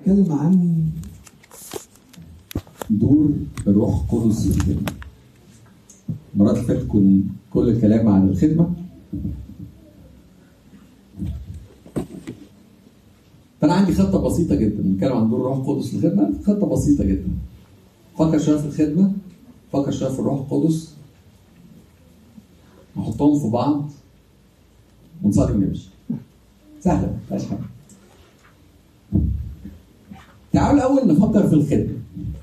اتكلم عن دور الروح القدس في الخدمه المرات اللي فاتت كن كل الكلام عن الخدمه فانا عندي خطه بسيطه جدا بنتكلم عن دور الروح القدس في الخدمه خطه بسيطه جدا فكر شويه في الخدمه فكر شويه في الروح القدس نحطهم في بعض ونصلي ونمشي سهله مفيهاش حاجه تعالوا الاول نفكر في الخدمه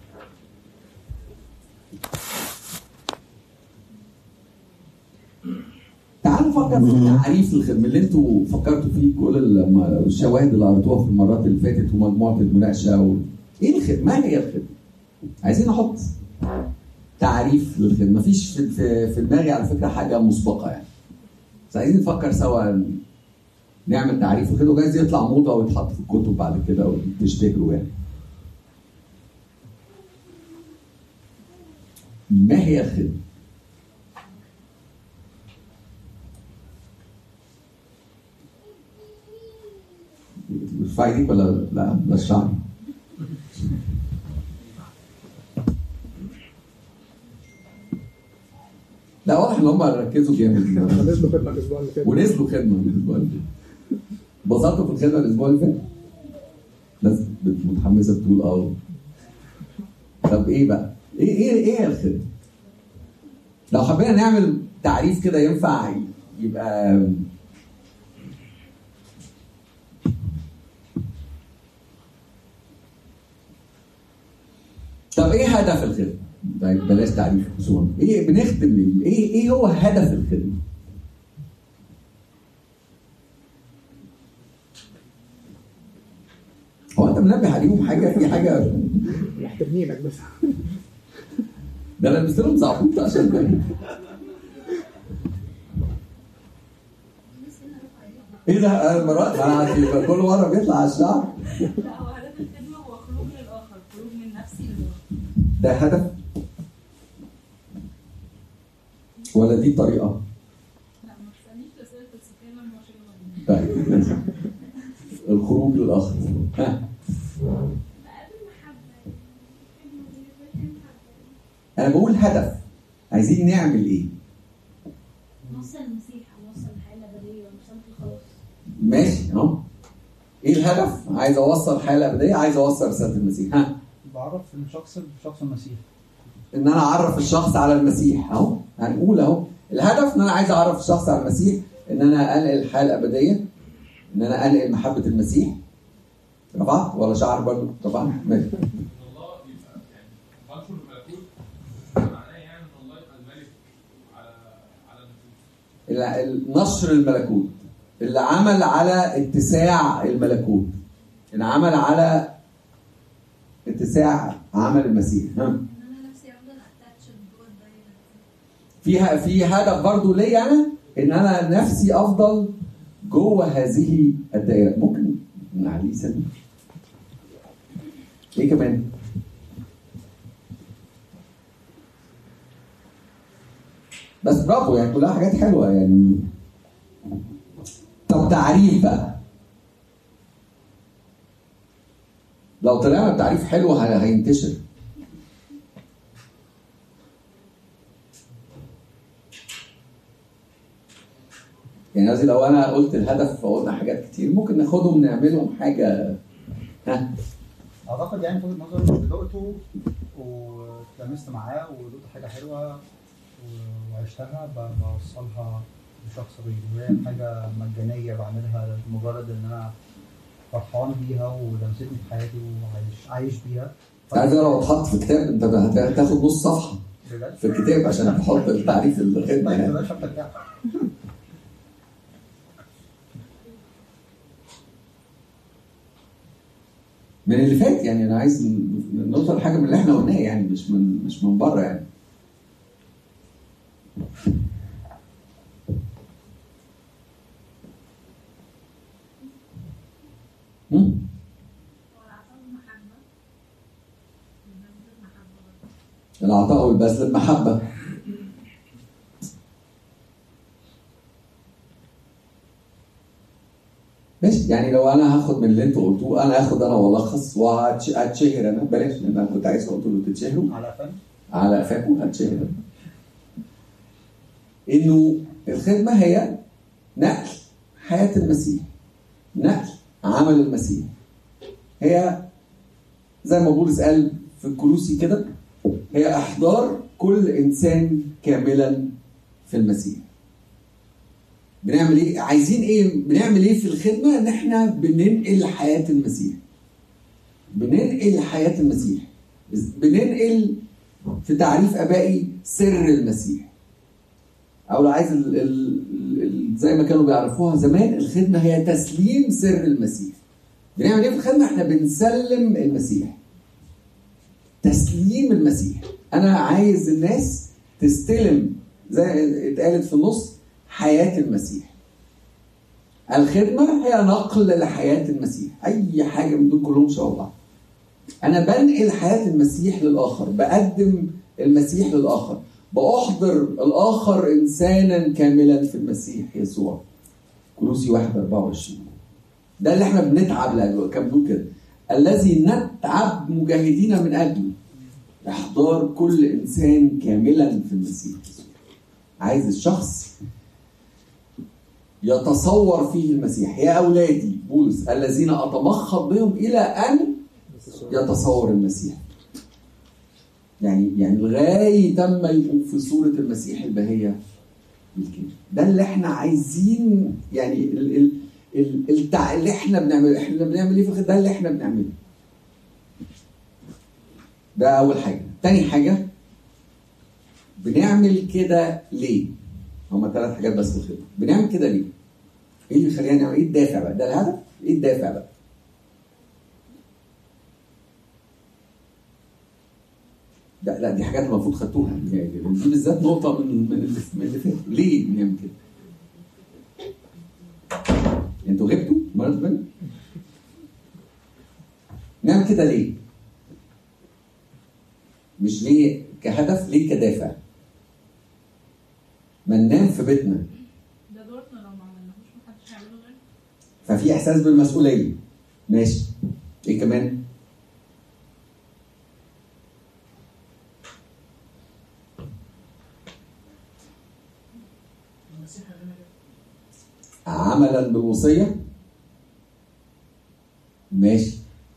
تعالوا نفكر في تعريف الخدمه اللي انتوا فكرتوا فيه كل الم- الشواهد اللي قريتوها في المرات اللي فاتت ومجموعه المناقشه و... ايه الخدمه؟ ما هي الخدمه؟ عايزين نحط تعريف للخدمه مفيش في, في, في دماغي على فكره حاجه مسبقه يعني بس عايزين نفكر سوا نعمل تعريف الخدمه وجايز يطلع موضه ويتحط في الكتب بعد كده وتشتهروا يعني ما هي الخدمه؟ ارفعي ايديك ولا لا لا الشعر لا واضح ان هم ركزوا جامد نزلوا خدمه الاسبوع اللي فات ونزلوا خدمه الاسبوع اللي فات بسطتوا في الخدمه الاسبوع اللي فات ناس بت- متحمسه بتقول اه طب ايه بقى؟ ايه ايه ايه هي الخدمه؟ لو حبينا نعمل تعريف كده ينفع يبقى طب ايه هدف الخدمه؟ طيب بلاش تعريف خصوصا ايه بنخدم ليه؟ ايه ايه هو هدف الخدمه؟ هو انت منبه عليهم حاجه في حاجه محترمينك بس ده انا لبست لهم زعبوط عشان ده. ايه ده انا مرات انا يبقى كل مره بيطلع على الشعب لا هو هدف الخدمة هو خروج للآخر خروج من نفسي للآخر ده هدف ولا دي طريقه؟ لا ما تسألنيش الأسئلة الفلسفية لما مش هجاوب عليها. طيب الخروج للاخر ها انا بقول هدف عايزين نعمل ايه؟ نوصل المسيح نوصل الحياه الابديه ونوصل الخلاص ماشي اهو ايه الهدف؟ عايز اوصل حاله ابديه عايز اوصل رساله المسيح ها بعرف الشخص بشخص المسيح ان انا اعرف الشخص على المسيح اهو هنقول اهو الهدف ان انا عايز اعرف الشخص على المسيح ان انا انقل الحياه الابديه ان انا انقل محبه المسيح رفعت ولا شعر برضه طبعا ماشي ان الله يبقى يعني بنشر الملكوت معناه يعني ان الله يبقى الملك على على النفوس ال- ال- نشر الملكوت اللي عمل على اتساع الملكوت اللي عمل على اتساع عمل المسيح ها ان انا نفسي افضل اتاتشد جوه الدايره فيها في هدف برضو ليا انا ان انا نفسي افضل جوه هذه الدائره ممكن نعليه سنه ايه كمان بس برافو يعني كلها حاجات حلوه يعني طب تعريف بقى لو طلعنا بتعريف حلو ه- هينتشر يعني قصدي لو انا قلت الهدف وقلنا حاجات كتير ممكن ناخدهم نعملهم حاجه ها اعتقد يعني في وجهه نظري دقته واتلمست معاه ودقت حاجه حلوه و- وعشتها ب- بوصلها لشخص غيري وهي حاجه مجانيه بعملها لمجرد ان انا فرحان بيها ولمستني في حياتي وعايش عايش بيها عايز لو اتحط في كتاب انت هت- هتاخد نص صفحه بجد في الكتاب عشان تحط التعريف الخدمه طيب يعني بلاش أفتح من اللي فات يعني انا عايز ن- نوصل حاجه من اللي احنا قلناه يعني مش من مش من بره يعني هم؟ العطاء والبذل المحبه ماشي يعني لو انا هاخد من اللي انتوا قلتوه انا هاخد انا والخص وهتشهر انا بلاش لان انا كنت عايز قلت له تتشهروا على فن على قفاكم هتشهر انه الخدمه هي نقل حياه المسيح نقل عمل المسيح هي زي ما بولس قال في الكلوسي كده هي احضار كل انسان كاملا في المسيح بنعمل ايه عايزين ايه بنعمل ايه في الخدمه ان احنا بننقل حياه المسيح بننقل حياه المسيح بننقل في تعريف ابائي سر المسيح او لو عايز ال ال ال زي ما كانوا بيعرفوها زمان الخدمه هي تسليم سر المسيح بنعمل ايه في الخدمه احنا بنسلم المسيح تسليم المسيح انا عايز الناس تستلم زي اتقالت في النص حياه المسيح الخدمه هي نقل لحياه المسيح اي حاجه من دول كلهم شبه بعض انا بنقل حياه المسيح للاخر بقدم المسيح للاخر باحضر الاخر انسانا كاملا في المسيح يسوع كلوسي 1 24 ده اللي احنا بنتعب لاجله كان بيقول كده الذي نتعب مجاهدين من اجله احضار كل انسان كاملا في المسيح يسوع عايز الشخص يتصور فيه المسيح يا اولادي بولس الذين اتمخض بهم الى ان يتصور المسيح يعني يعني لغايه ما يبقوا في صوره المسيح البهيه بالكامل ده اللي احنا عايزين يعني ال ال ال التع... اللي احنا بنعمله احنا بنعمل ايه في الخدمة؟ ده اللي احنا بنعمله ده اول حاجه تاني حاجه بنعمل كده ليه هما ثلاث حاجات بس في الخدمه بنعمل كده ليه ايه اللي يخلينا نعمل ايه الدافع بقى ده الهدف ايه الدافع بقى لا لا دي حاجات المفروض خدتوها يعني دي بالذات نقطه من من اللي من اللي فات ليه بنعمل كده؟ انتوا غبتوا مرة بالك؟ نعمل كده ليه؟ مش ليه كهدف ليه كدافع ما ننام في بيتنا ده دورنا لو ما عملناهوش محدش هيعمله غيرنا ففي احساس بالمسؤوليه ماشي ايه كمان؟ المسيح قال لنا كده. عملا بالوصيه ماشي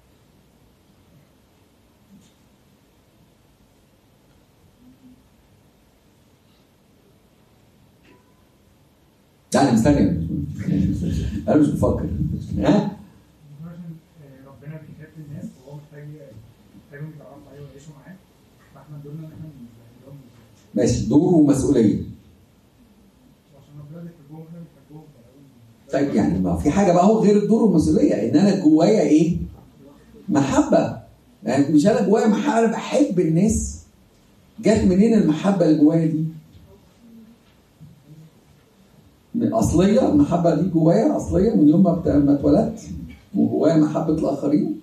لا انا مستني انا مش بفكر ها عشان ربنا بيحب الناس وهو محتاج محتاجهم يتعرفوا عليه ويعيشوا معاه فاحنا دورنا ان احنا نساعدهم ماشي دور ومسؤوليه عشان ربنا بيحبهم احنا بنحبهم طيب يعني ما في حاجه بقى هو غير الدور والمسؤوليه ان انا جوايا ايه؟ محبه يعني مش انا جوايا محبه انا بحب الناس جت منين المحبه اللي جوايا دي؟ من اصليه المحبه دي جوايا اصليه من يوم ما بت- ما اتولدت وجوايا محبه الاخرين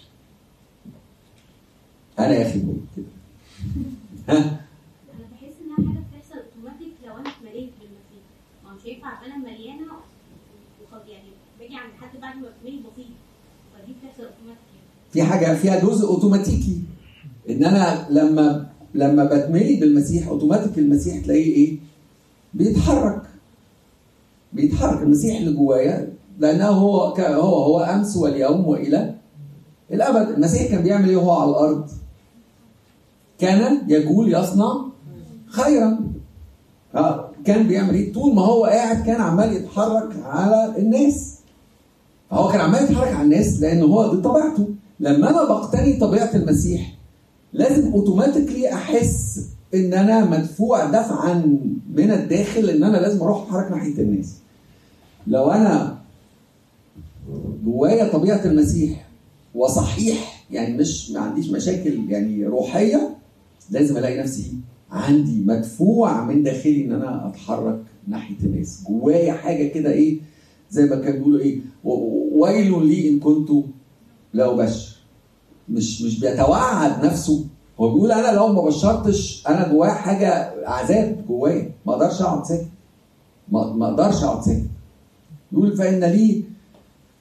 انا يا اخي بقول كده ها انا بحس انها حاجه بتحصل اوتوماتيك لو انا اتمليت بالمسيح ما هو مش هينفع ابقى انا مليانه وخلاص يعني باجي عند حد بعد ما اتملي بسيط فدي بتحصل اوتوماتيك في حاجه فيها جزء اوتوماتيكي ان انا لما لما بتملي بالمسيح اوتوماتيك المسيح تلاقيه ايه؟ بيتحرك بيتحرك المسيح اللي جوايا لانه هو ك- هو هو امس واليوم والى الابد المسيح كان بيعمل ايه وهو على الارض؟ كان يقول يصنع خيرا اه كان بيعمل ايه؟ طول ما هو قاعد كان عمال يتحرك على الناس فهو كان عمال يتحرك على الناس لان هو دي طبيعته لما انا بقتني طبيعه المسيح لازم اوتوماتيكلي احس ان انا مدفوع دفعا من الداخل ان انا لازم اروح اتحرك ناحيه الناس لو انا جوايا طبيعه المسيح وصحيح يعني مش ما عنديش مشاكل يعني روحيه لازم الاقي نفسي عندي مدفوع من داخلي ان انا اتحرك ناحيه الناس جوايا حاجه كده ايه زي ما كانوا بيقولوا ايه و- ويل لي ان كنت لا ابشر مش مش بيتوعد نفسه هو بيقول انا لو ما بشرتش انا جوايا حاجه عذاب جوايا ما اقدرش اقعد ساكت ما ما اقدرش اقعد ساكت يقول فان لي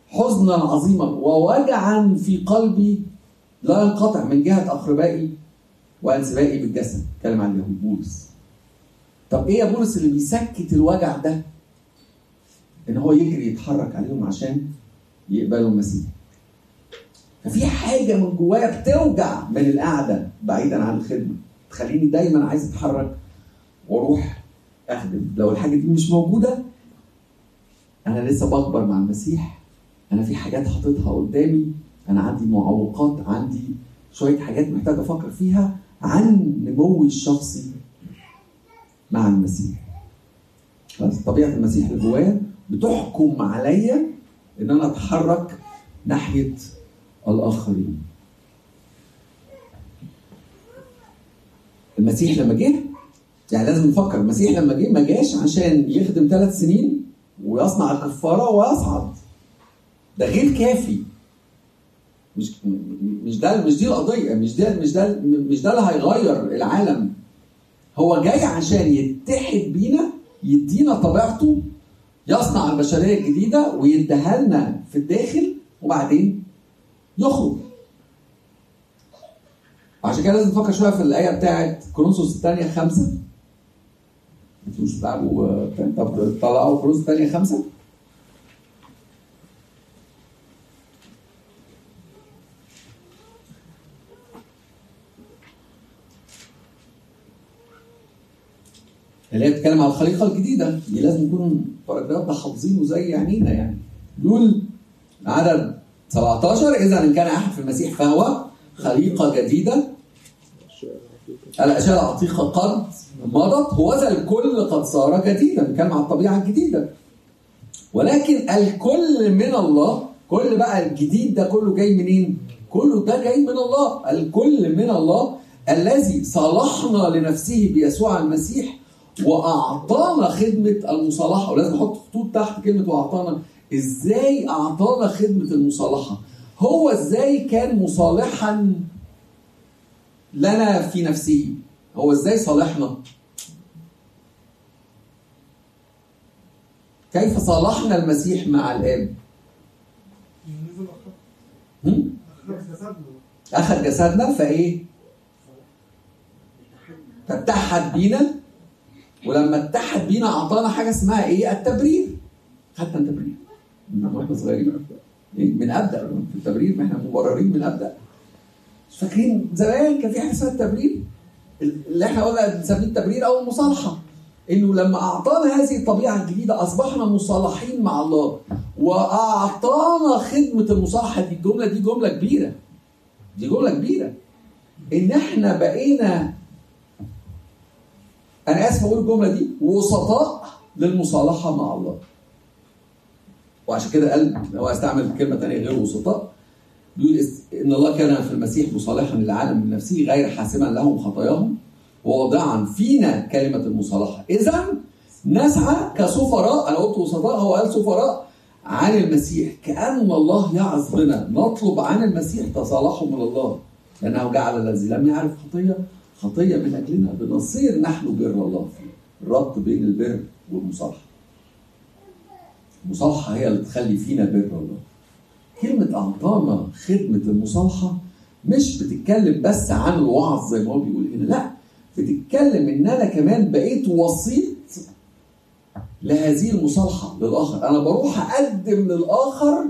حزنا عظيما ووجعا في قلبي لا ينقطع من جهه اقربائي وانسبائي بالجسد اتكلم عن اليهود بولس طب ايه يا بولس اللي بيسكت الوجع ده ان هو يجري يتحرك عليهم عشان يقبلوا المسيح ففي حاجه من جوايا بتوجع من القعده بعيدا عن الخدمه تخليني دايما عايز اتحرك واروح اخدم لو الحاجه دي مش موجوده انا لسه بكبر مع المسيح انا في حاجات حاططها قدامي انا عندي معوقات عندي شويه حاجات محتاج افكر فيها عن نموي الشخصي مع المسيح خلاص طبيعه المسيح اللي جوايا بتحكم عليا ان انا اتحرك ناحيه الاخرين المسيح لما جه يعني لازم نفكر المسيح لما جه ما جاش عشان يخدم ثلاث سنين ويصنع الكفاره ويصعد ده غير كافي مش مش ده مش دي القضيه مش ده مش ده مش ده اللي هيغير العالم هو جاي عشان يتحد بينا يدينا طبيعته يصنع البشريه الجديده ويديها لنا في الداخل وبعدين يخرج عشان كده لازم نفكر شويه في الايه بتاعت كورنثوس الثانيه خمسه انتوا مش بتلعبوا بتاع- طب طلعوا كورنثوس الثانيه خمسه اللي هي بتتكلم على الخليقه الجديده دي لازم نكون الباراجراف ده حافظينه زي عينينا يعني بيقول عدد 17 اذا ان كان احد في المسيح فهو خليقه جديده الاشياء العتيقه قد مضت هوذا الكل قد صار جديدا بنتكلم على الطبيعه الجديده ولكن الكل من الله كل بقى الجديد ده كله جاي منين؟ كله ده جاي من الله الكل من الله الذي صالحنا لنفسه بيسوع المسيح واعطانا خدمه المصالحه ولازم نحط خطوط تحت كلمه واعطانا ازاي اعطانا خدمه المصالحه هو ازاي كان مصالحا لنا في نفسه هو ازاي صالحنا كيف صالحنا المسيح مع الاب نزل أخر هم؟ أخر جسدنا اخذ جسدنا فايه فاتحد بينا ولما اتحد بينا اعطانا حاجه اسمها ايه التبرير خدنا التبرير من واحنا صغيرين إيه؟ من ابدا في التبرير ما احنا مبررين من ابدا مش فاكرين زمان كان في حاجه اسمها التبرير اللي احنا قلنا بنسميه التبرير او المصالحه انه لما اعطانا هذه الطبيعه الجديده اصبحنا مصالحين مع الله واعطانا خدمه المصالحه دي الجمله دي جمله كبيره دي جمله كبيره ان احنا بقينا انا اسف اقول الجمله دي وسطاء للمصالحه مع الله وعشان كده قال هو استعمل كلمه ثانيه غير وسطاء بيقول است- ان الله كان في المسيح مصالحا للعالم من نفسه غير حاسما لهم خطاياهم وواضعا فينا كلمه المصالحه اذا نسعى كسفراء انا قلت وسطاء هو قال سفراء عن المسيح كأن الله يعظ بنا نطلب عن المسيح تصالحه من الله لأنه جعل الذي لم يعرف خطية خطية من أجلنا بنصير نحن بر الله فيه الربط بين البر والمصالحة المصالحة هي اللي تخلي فينا بر الله كلمة أعطانا خدمة المصالحة مش بتتكلم بس عن الوعظ زي ما هو بيقول هنا لا بتتكلم ان انا كمان بقيت وسيط لهذه المصالحه للاخر انا بروح اقدم للاخر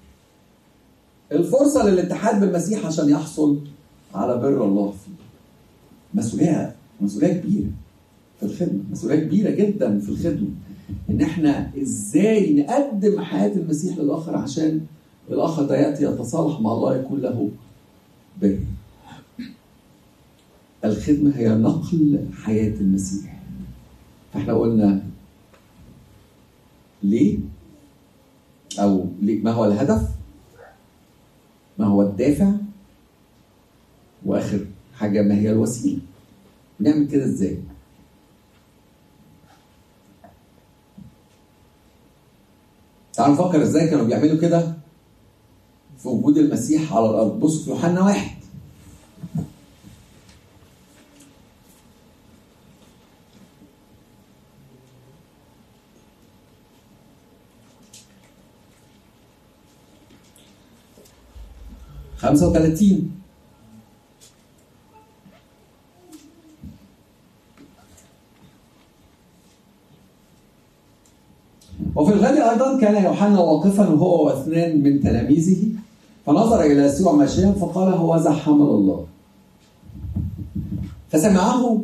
الفرصه للاتحاد بالمسيح عشان يحصل على بر الله فيه مسؤوليه مسؤوليه كبيره في الخدمه مسؤوليه كبيره جدا في الخدمه ان احنا ازاي نقدم حياه المسيح للاخر عشان الاخر ده ياتي يتصالح مع الله يكون له بر الخدمه هي نقل حياه المسيح فاحنا قلنا ليه او ليه ما هو الهدف ما هو الدافع واخر حاجه ما هي الوسيله بنعمل كده ازاي تعالوا نفكر ازاي كانوا بيعملوا كده في وجود المسيح على الارض بصوا في يوحنا واحد 35 وفي الغد أيضا كان يوحنا واقفا وهو واثنان من تلاميذه فنظر إلى يسوع ماشيا فقال هو ذا حمل الله فسمعه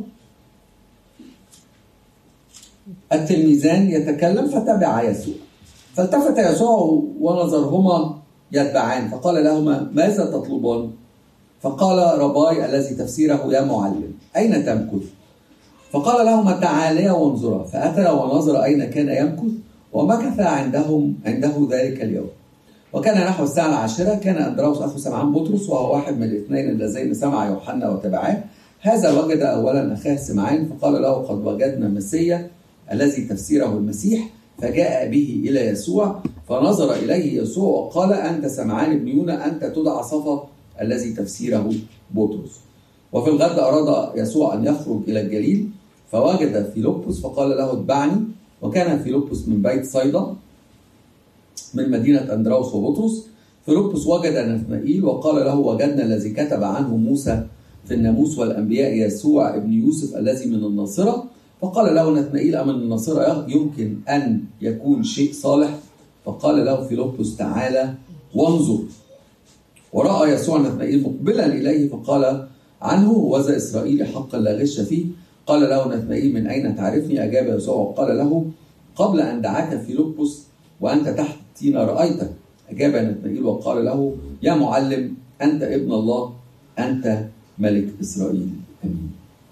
التلميذان يتكلم فتبع يسوع فالتفت يسوع ونظرهما يتبعان فقال لهما ماذا تطلبان فقال رباي الذي تفسيره يا معلم أين تمكث فقال لهما تعاليا وانظرا فأتى ونظر أين كان يمكث ومكث عندهم عنده ذلك اليوم وكان نحو الساعة العاشرة كان أندراوس أخو سمعان بطرس وهو واحد من الاثنين اللذين سمع يوحنا وتبعاه هذا وجد أولا أخاه سمعان فقال له قد وجدنا مسيا الذي تفسيره المسيح فجاء به إلى يسوع فنظر إليه يسوع وقال أنت سمعان بن يونا أنت تدعى صفا الذي تفسيره بطرس وفي الغد أراد يسوع أن يخرج إلى الجليل فوجد فيلبس فقال له اتبعني وكان فيلبس من بيت صيدا من مدينة أندراوس وبطرس فيلبس وجد نثنائيل وقال له وجدنا الذي كتب عنه موسى في الناموس والأنبياء يسوع ابن يوسف الذي من الناصرة فقال له نثنائيل أمن الناصرة يمكن أن يكون شيء صالح فقال له فيلبس تعالى وانظر ورأى يسوع نثنائيل مقبلا إليه فقال عنه وذا إسرائيل حقا لا غش فيه قال له نثنائيل من أين تعرفني أجاب يسوع وقال له قبل أن دعاك فيلبس وأنت تحت التين رأيتك أجاب نثنائيل وقال له يا معلم أنت ابن الله أنت ملك إسرائيل أمين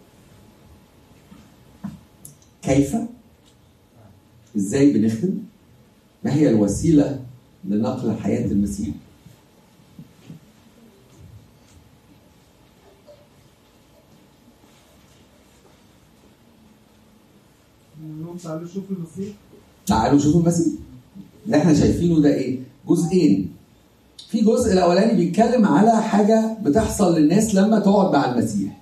كيف؟ إزاي بنخدم؟ ما هي الوسيلة لنقل حياة المسيح؟ انهم تعالوا شوفوا المسيح تعالوا شوفوا المسيح اللي احنا شايفينه ده ايه؟ جزئين في جزء الاولاني بيتكلم على حاجه بتحصل للناس لما تقعد مع المسيح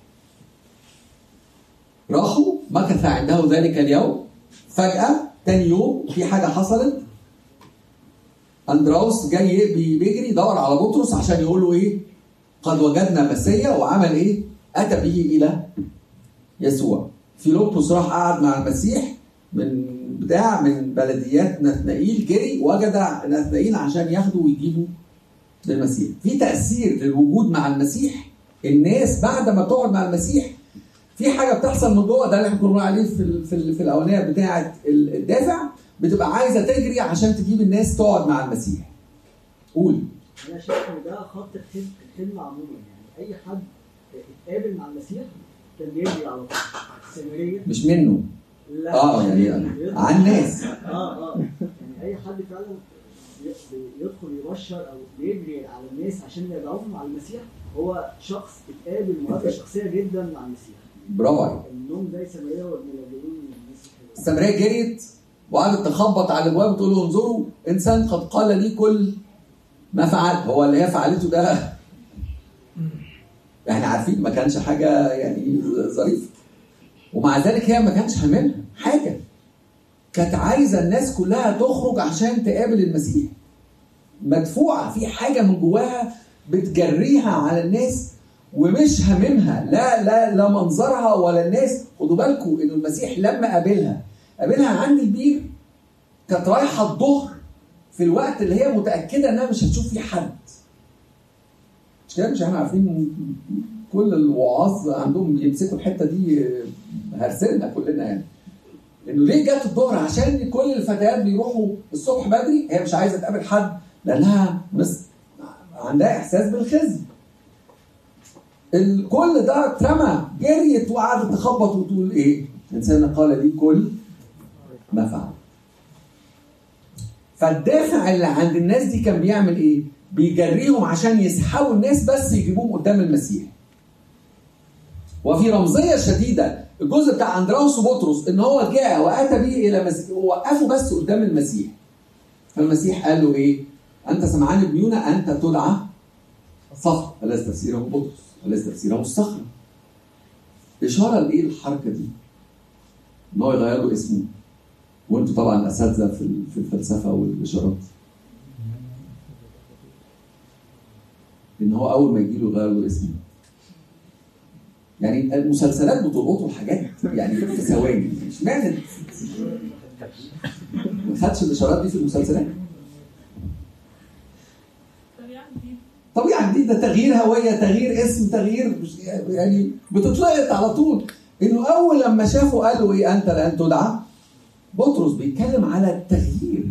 راحوا مكث عنده ذلك اليوم فجاه تاني يوم في حاجه حصلت اندراوس جاي بي- بيجري يدور على بطرس عشان يقول له ايه؟ قد وجدنا مسيا وعمل ايه؟ اتى به الى يسوع فيلبس راح قعد مع المسيح من بتاع من بلديات نثنائيل جري وجد نثنائيل عشان ياخده ويجيبه للمسيح في تأثير للوجود مع المسيح الناس بعد ما تقعد مع المسيح في حاجه بتحصل من جوه ده اللي احنا كنا بنقول عليه في ال- في, ال- في الاولانيه بتاعه ال- الدافع بتبقى عايزه تجري عشان تجيب الناس تقعد مع المسيح قول انا شايف ان ده خط الخدمه الخدمه عموما يعني اي حد اتقابل مع المسيح كان بيجري على طول السامريه مش منه لا اه يعني عن الناس اه اه يعني اي حد فعلا ي- يدخل يبشر او بيجري على الناس عشان يدعوهم على المسيح هو شخص اتقابل مقابله شخصيه جدا مع المسيح برافو عليك النوم زي سامريه والملاجئين الناس كده السامريه جريت وقعدت تخبط على الابواب وتقول له انظروا انسان قد قال لي كل ما فعل هو اللي هي فعلته ده احنا عارفين ما كانش حاجه يعني ظريفه ومع ذلك هي ما كانش هاممها حاجه كانت عايزه الناس كلها تخرج عشان تقابل المسيح مدفوعه في حاجه من جواها بتجريها على الناس ومش هاممها لا لا لا منظرها ولا الناس خدوا بالكم ان المسيح لما قابلها قابلها عند البير كانت رايحه الظهر في الوقت اللي هي متاكده انها مش هتشوف فيه حد مش كده مش احنا عارفين كل الوعاظ عندهم بيمسكوا الحته دي هرسلنا كلنا يعني انه ليه جت الظهر عشان كل الفتيات بيروحوا الصبح بدري هي مش عايزه تقابل حد لانها مس... عندها احساس بالخزي الكل ده اترمى جريت وقعدت تخبط وتقول ايه؟ انسان قال لي كل ما فعل. فالدافع اللي عند الناس دي كان بيعمل ايه؟ بيجريهم عشان يسحبوا الناس بس يجيبوهم قدام المسيح. وفي رمزيه شديده الجزء بتاع اندراوس وبطرس ان هو جاء واتى به الى مسيح وقفوا بس قدام المسيح. فالمسيح قال له ايه؟ انت سمعان ابن يونا انت تدعى صخر فليس تفسيره بطرس وليس تفسيره الصخرة إشارة لإيه الحركة دي؟ إن هو يغير له اسمه وأنتوا طبعا أساتذة في ال- في الفلسفة والإشارات إن ان هو اول ما يجي له يغير له اسمه يعني المسلسلات بتلقطوا الحاجات يعني في ثواني اشمعنى ما خدش الاشارات دي في المسلسلات طبيعة جديدة طبيعة جديدة تغيير هوية تغيير اسم تغيير مش- يعني بتتلقط على طول انه اول لما شافه قال له ايه انت لان تدعى بطرس بيتكلم على التغيير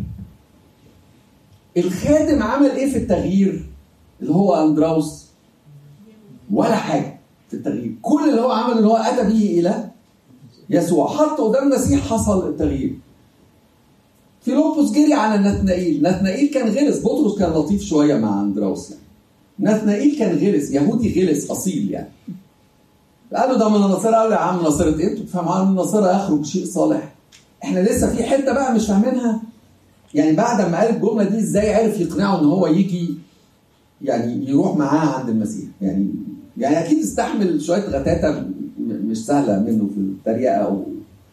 الخادم عمل ايه في التغيير اللي هو اندراوس ولا حاجه في التغيير كل اللي هو عمل ان هو اتى به الى يسوع حط قدام المسيح حصل التغيير فيلبس جري على نتنائيل نتنائيل كان غلس بطرس كان لطيف شويه مع اندراوس يعني نتنائيل كان غلس يهودي غلس اصيل يعني قال له ده من النصارى قال له يا عم نصيرة ايه؟ انتوا بتفهموا عن النصارى يخرج شيء صالح احنا لسه في حته بقى مش فاهمينها يعني بعد ما قال الجمله دي ازاي عرف يقنعه ان هو يجي يعني يروح معاه عند المسيح يعني يعني اكيد استحمل شويه غتاتة م- مش سهله منه في التريقه او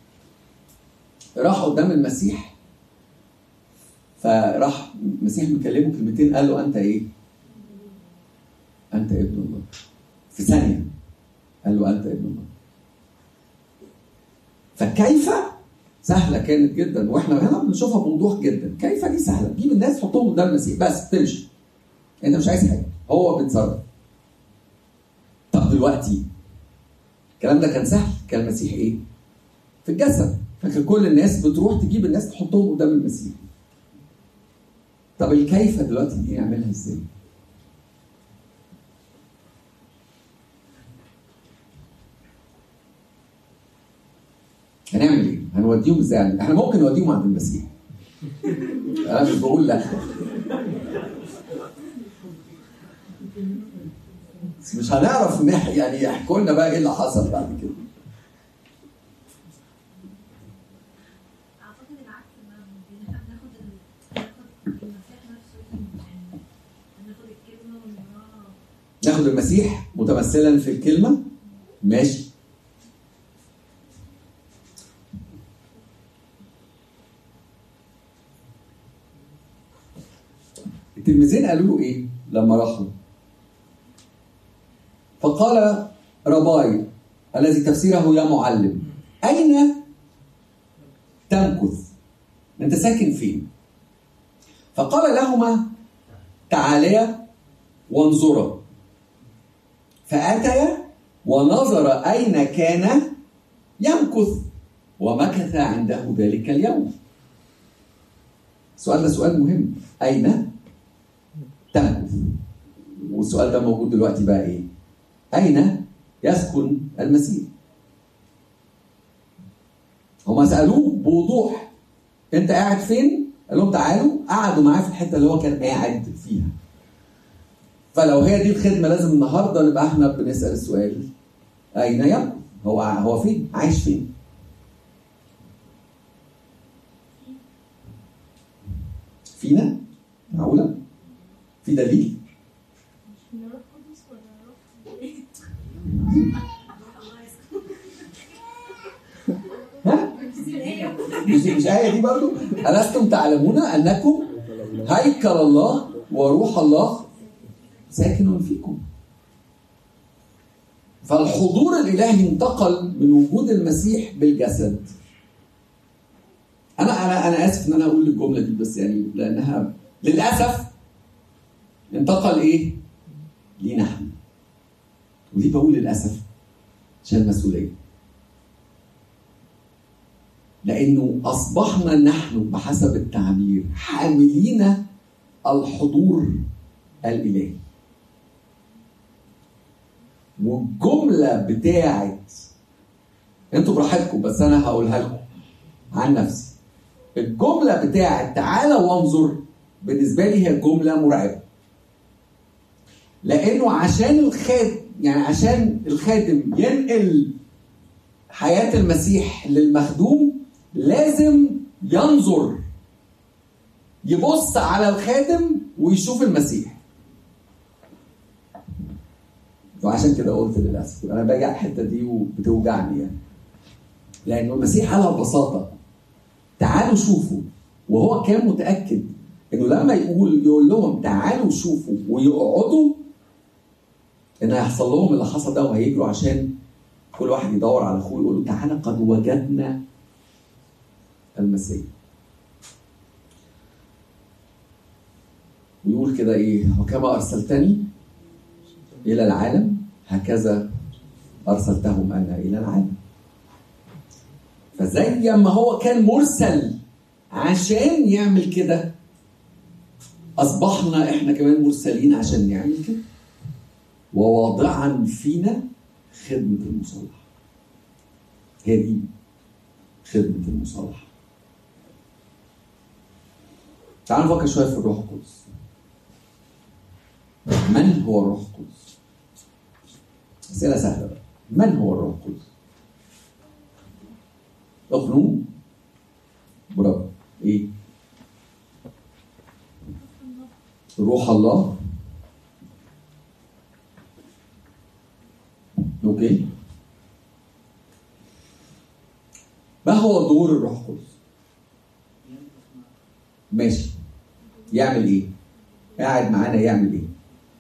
راح قدام المسيح فراح المسيح مكلمه كلمتين قال له انت ايه؟ انت ابن الله في ثانيه قال له انت ابن الله فكيف سهله كانت جدا واحنا هنا بنشوفها بوضوح جدا كيف دي سهله تجيب الناس تحطهم قدام المسيح بس تمشي انت مش عايز حاجه هو بيتصرف طب دلوقتي الكلام ده كان سهل كان المسيح ايه في الجسد فكان كل الناس بتروح تجيب الناس تحطهم قدام المسيح طب الكيف دلوقتي دي نعملها ازاي هنعمل ايه؟ هنوديهم ازاي؟ عند- احنا ممكن نوديهم عند المسيح. انا مش بقول لا. بس مش هنعرف نح يعني يحكوا لنا بقى ايه اللي حصل بعد كده. اعتقد العكس بقى ان احنا بناخد ال- بناخد المسيح نفسه يعني بناخد الكلمه من وراها ناخد المسيح متمثلا في الكلمه ماشي التلميذين قالوا له ايه لما راحوا فقال رباي الذي تفسيره يا معلم اين تمكث انت ساكن فين فقال لهما تعاليا وانظرا فأتيا ونظر أين كان يمكث ومكث عنده ذلك اليوم السؤال ده سؤال مهم أين تمكث والسؤال ده موجود دلوقتي بقى إيه أين يسكن المسيح هما سألوه بوضوح أنت قاعد فين؟ قال لهم تعالوا قعدوا معاه في الحتة اللي هو كان قاعد فيها فلو هي دي الخدمة لازم النهاردة نبقى احنا بنسأل السؤال أين يمكث؟ هو هو فين؟ عايش فين؟ فينا؟ معقولة؟ في دليل؟ من روح قدس ولا روح ايه؟ ها؟ مش مش آية دي برضو؟ ألستم تعلمون أنكم هيكل الله وروح الله ساكن فيكم فالحضور الإلهي انتقل من وجود المسيح بالجسد أنا أنا أنا آسف إن أنا أقول الجملة دي بس يعني لأنها للأسف انتقل إيه؟ لينا احنا ودي بقول للأسف عشان المسؤولية لأنه أصبحنا نحن بحسب التعبير حاملين الحضور الإلهي والجملة بتاعت انتوا براحتكم بس أنا هقولها لكم عن نفسي الجملة بتاعت تعالى وانظر بالنسبة لي هي جملة مرعبة لأنه عشان الخادم يعني عشان الخادم ينقل حياة المسيح للمخدوم لازم ينظر يبص على الخادم ويشوف المسيح وعشان كده قلت للاسف انا باجي على الحته دي وبتوجعني يعني لانه المسيح قالها ببساطه تعالوا شوفوا وهو كان متاكد انه لما يقول يقول لهم تعالوا شوفوا ويقعدوا ان هيحصل لهم اللي حصل ده وهيجروا عشان كل واحد يدور على اخوه يقول له تعالى قد وجدنا المسيح ويقول كده ايه وكما ارسلتني الى العالم هكذا ارسلتهم انا الى العالم فزي ما هو كان مرسل عشان يعمل كده اصبحنا احنا كمان مرسلين عشان نعمل كده وواضعا فينا خدمه المصالحه هي دي خدمه المصالحه تعالوا نفكر شويه في الروح القدس من هو الروح القدس اسئله سهله بقى من هو الروح القدس اغنوم برافو ايه روح الله اوكي ما هو دور الروح القدس ماشي يعمل ايه قاعد معانا يعمل ايه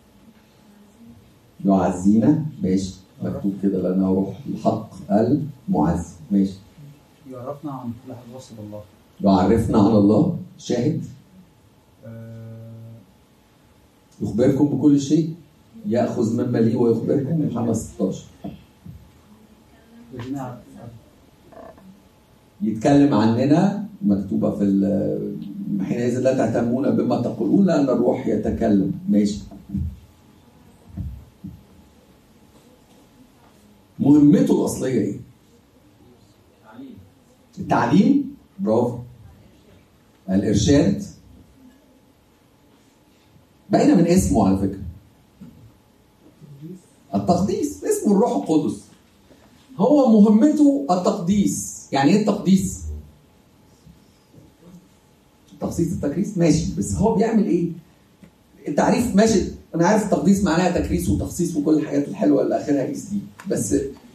يعزينا ماشي مكتوب كده لانه روح الحق المعزي ماشي يعرفنا عن كل حاجه وصف الله يعرفنا عن الله شاهد آه، يخبركم بكل شيء ياخذ مما لي ويخبركم يوحنا 16 الذين يعرف- يتكلم عننا مكتوبه في ال- حينئذ لا تعتمون بما تقولون لان الروح يتكلم ماشي مهمته الاصليه ايه؟ التعليم برافو الارشاد باينه من اسمه على فكره التقديس اسمه الروح القدس هو مهمته التقديس يعني ايه التقديس تخصيص التكريس ماشي بس هو بيعمل ايه التعريف ماشي انا عارف التقديس معناها تكريس وتخصيص وكل الحاجات الحلوه اللي اخرها ايس دي بس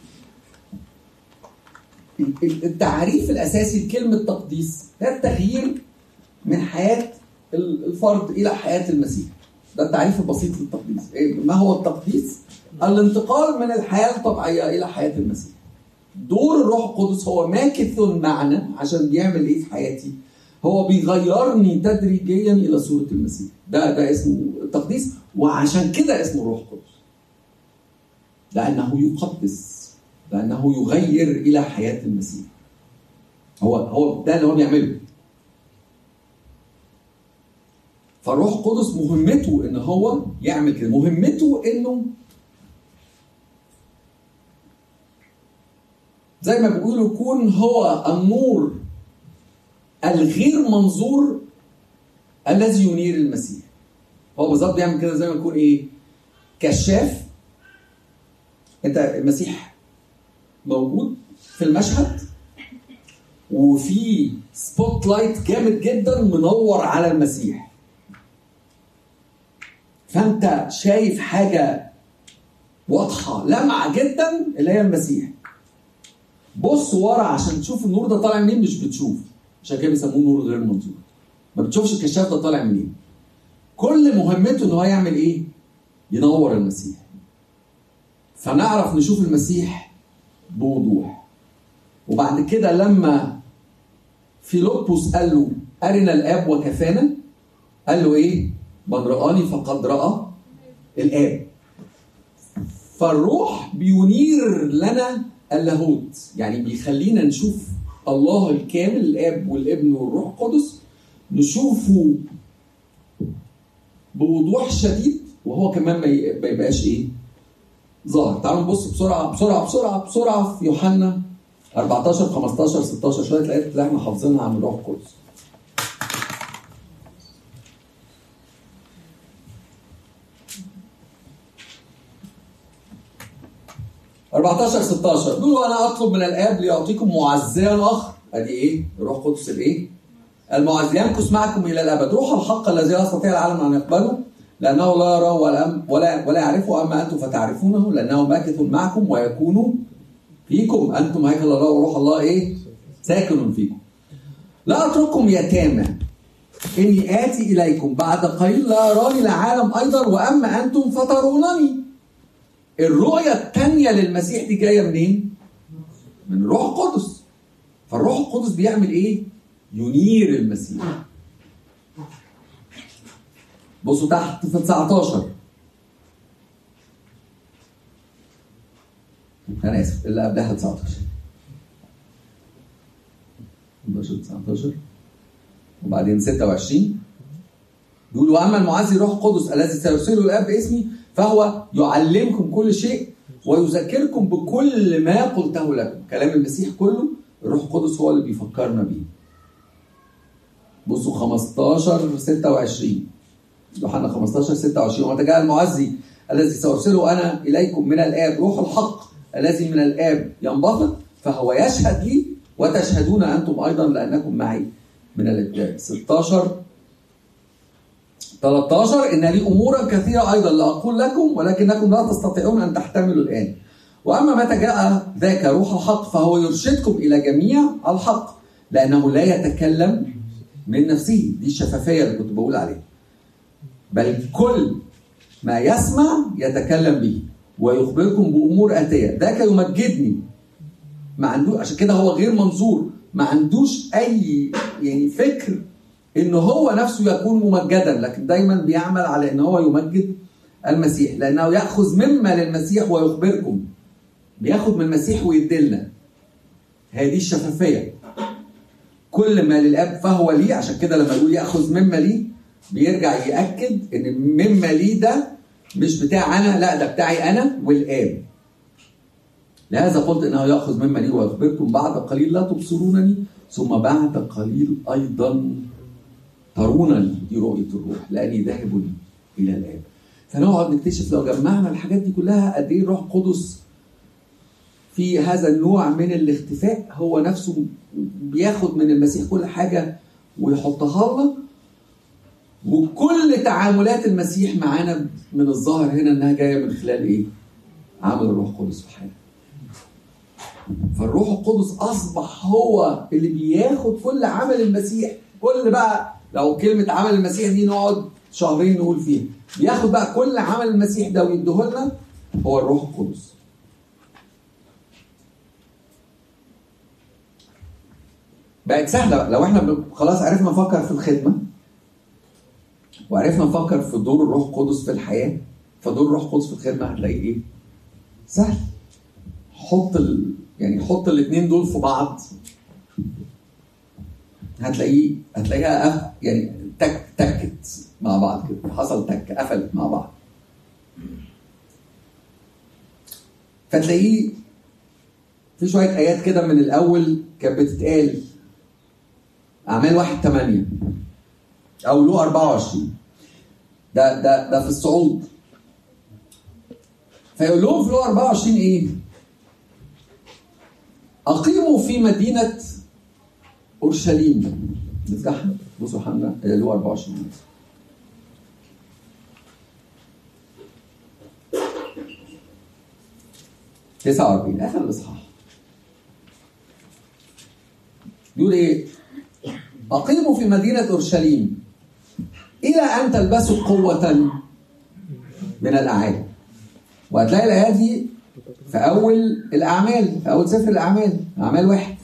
ال- ال- التعريف الاساسي لكلمه تقديس هي التغيير من حياه ال- الفرد الى حياه المسيح ده التعريف البسيط للتقديس إيه؟ ما هو التقديس الانتقال من الحياه الطبيعيه الى حياه المسيح دور الروح القدس هو ماكث معنا عشان بيعمل ايه في حياتي هو بيغيرني تدريجيا الى صوره المسيح ده ده اسمه التقديس وعشان كده اسمه الروح القدس لانه يقدس لانه يغير الى حياه المسيح هو هو ده اللي هو بيعمله فالروح القدس مهمته ان هو يعمل كده مهمته انه زي ما بيقولوا يكون هو النور الغير منظور الذي ينير المسيح هو بالظبط بيعمل كده زي ما يكون ايه كشاف انت المسيح موجود في المشهد وفي سبوت لايت جامد جدا منور على المسيح فانت شايف حاجه واضحه لمعه جدا اللي هي المسيح بص ورا عشان تشوف النور ده طالع منين مش بتشوف عشان كده بيسموه نور غير منظور ما بتشوفش الكشاف ده طالع منين كل مهمته ان هو يعمل ايه ينور المسيح فنعرف نشوف المسيح بوضوح وبعد كده لما فيلبس قال له ارنا الاب وكفانا قال له ايه من رآني فقد رأى الآب فالروح بينير لنا اللاهوت يعني بيخلينا نشوف الله الكامل الاب والابن والروح القدس نشوفه بوضوح شديد وهو كمان ما ي- ما يبقاش ايه ظاهر تعالوا نبص بسرعه بسرعه بسرعه بسرعه في يوحنا 14 15 16 شويه الايات اللي احنا حافظينها عن الروح القدس 14 16 بيقول وانا اطلب من الاب ليعطيكم معزيا اخر ادي ايه؟ الروح القدس الايه؟ المعزي يمكث معكم الى الابد روح الحق الذي لا يستطيع العالم ان يقبله لانه لا يراه ولا ولا ولا يعرفه اما انتم فتعرفونه لانه ماكث معكم ويكون فيكم انتم هيكل الله وروح الله ايه؟ ساكن فيكم. لا اترككم يتامى اني اتي اليكم بعد قليل لا يراني العالم ايضا واما انتم فترونني الرؤيه الثانيه للمسيح دي جايه منين من الروح القدس فالروح القدس بيعمل ايه ينير المسيح بصوا تحت في 19 انا اسف اللي قبلها 19 11 19 وبعدين 26 بيقول واما المعزي الروح القدس الذي سيرسله الاب باسمي فهو يعلمكم كل شيء ويذكركم بكل ما قلته لكم كلام المسيح كله الروح القدس هو اللي بيفكرنا بيه بصوا 15 26 يوحنا 15 26 ومتى جاء المعزي الذي سارسله انا اليكم من الاب روح الحق الذي من الاب ينبسط فهو يشهد لي وتشهدون انتم ايضا لانكم معي من الابتداء 16 13 ان لي امورا كثيره ايضا لا اقول لكم ولكنكم لا تستطيعون ان تحتملوا الان واما متى جاء ذاك روح الحق فهو يرشدكم الى جميع الحق لانه لا يتكلم من نفسه دي الشفافيه اللي كنت بقول عليها بل كل ما يسمع يتكلم به ويخبركم بامور اتيه ذاك يمجدني ما عنده عشان كده هو غير منظور ما عندوش اي يعني فكر ان هو نفسه يكون ممجدا لكن دايما بيعمل على ان هو يمجد المسيح لانه ياخذ مما للمسيح ويخبركم بياخد من المسيح ويدلنا هذه الشفافيه كل ما للاب فهو لي عشان كده لما يقول ياخذ مما لي بيرجع ياكد ان مما لي ده مش بتاع انا لا ده بتاعي انا والاب لهذا قلت انه ياخذ مما لي ويخبركم بعد قليل لا تبصرونني ثم بعد قليل ايضا ترونني دي رؤيه الروح لاني ذاهب الى الاب فنقعد نكتشف لو جمعنا الحاجات دي كلها قد ايه الروح القدس في هذا النوع من الاختفاء هو نفسه بياخد من المسيح كل حاجه ويحطها لنا وكل تعاملات المسيح معانا من الظاهر هنا انها جايه من خلال ايه؟ عمل الروح القدس في حياتنا. فالروح القدس اصبح هو اللي بياخد كل عمل المسيح كل بقى لو كلمه عمل المسيح دي نقعد شهرين نقول فيها بياخد بقى كل عمل المسيح ده ويديه لنا هو الروح القدس بقت سهله لو احنا ب- خلاص عرفنا نفكر في الخدمه وعرفنا نفكر في دور الروح القدس في الحياه فدور الروح القدس في الخدمه هتلاقيه ايه؟ سهل حط ال... يعني حط الاثنين دول في بعض هتلاقيه هتلاقيها أف... يعني تك تكت مع بعض كده حصل تك قفلت مع بعض فتلاقيه في شويه ايات كده من الاول كانت بتتقال اعمال واحد ثمانية او له 24 ده ده ده في الصعود فيقول لهم في له 24 ايه؟ اقيموا في مدينه اورشليم نفتحها بصوا حنا اللي هو 24 49 اخر الاصحاح بيقول ايه؟ اقيموا في مدينه اورشليم الى ان تلبسوا قوه من الاعالي وهتلاقي الايات دي في اول الاعمال في اول سفر الاعمال اعمال واحد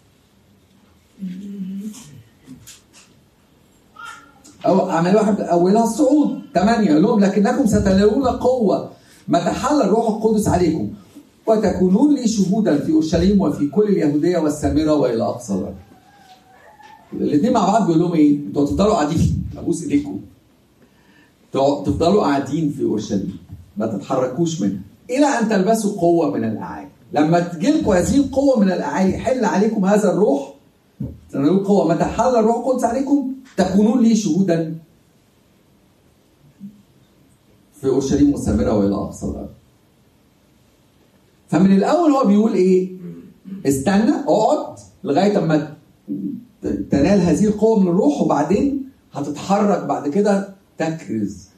أو أعمال واحد أولها الصعود ثمانية يقول لهم لكنكم ستنالون قوة متى حل الروح القدس عليكم وتكونون لي شهودا في أورشليم وفي كل اليهودية والسامرة وإلى أقصى الأرض. الاثنين مع بعض بيقول لهم إيه؟ أنتوا هتفضلوا قاعدين أبوس إيديكم. تقعد- تفضلوا قاعدين في أورشليم ما تتحركوش منها إلى أن تلبسوا قوة من الأعالي. لما تجيلكم هذه القوة من الأعالي يحل عليكم هذا الروح تنالون قوة متى حل الروح القدس عليكم تكونون لي شهودا في اورشليم والسامره والى اقصى الارض. فمن الاول هو بيقول ايه؟ استنى اقعد لغايه اما ت- تنال هذه القوه من الروح وبعدين هتتحرك بعد كده تكرز.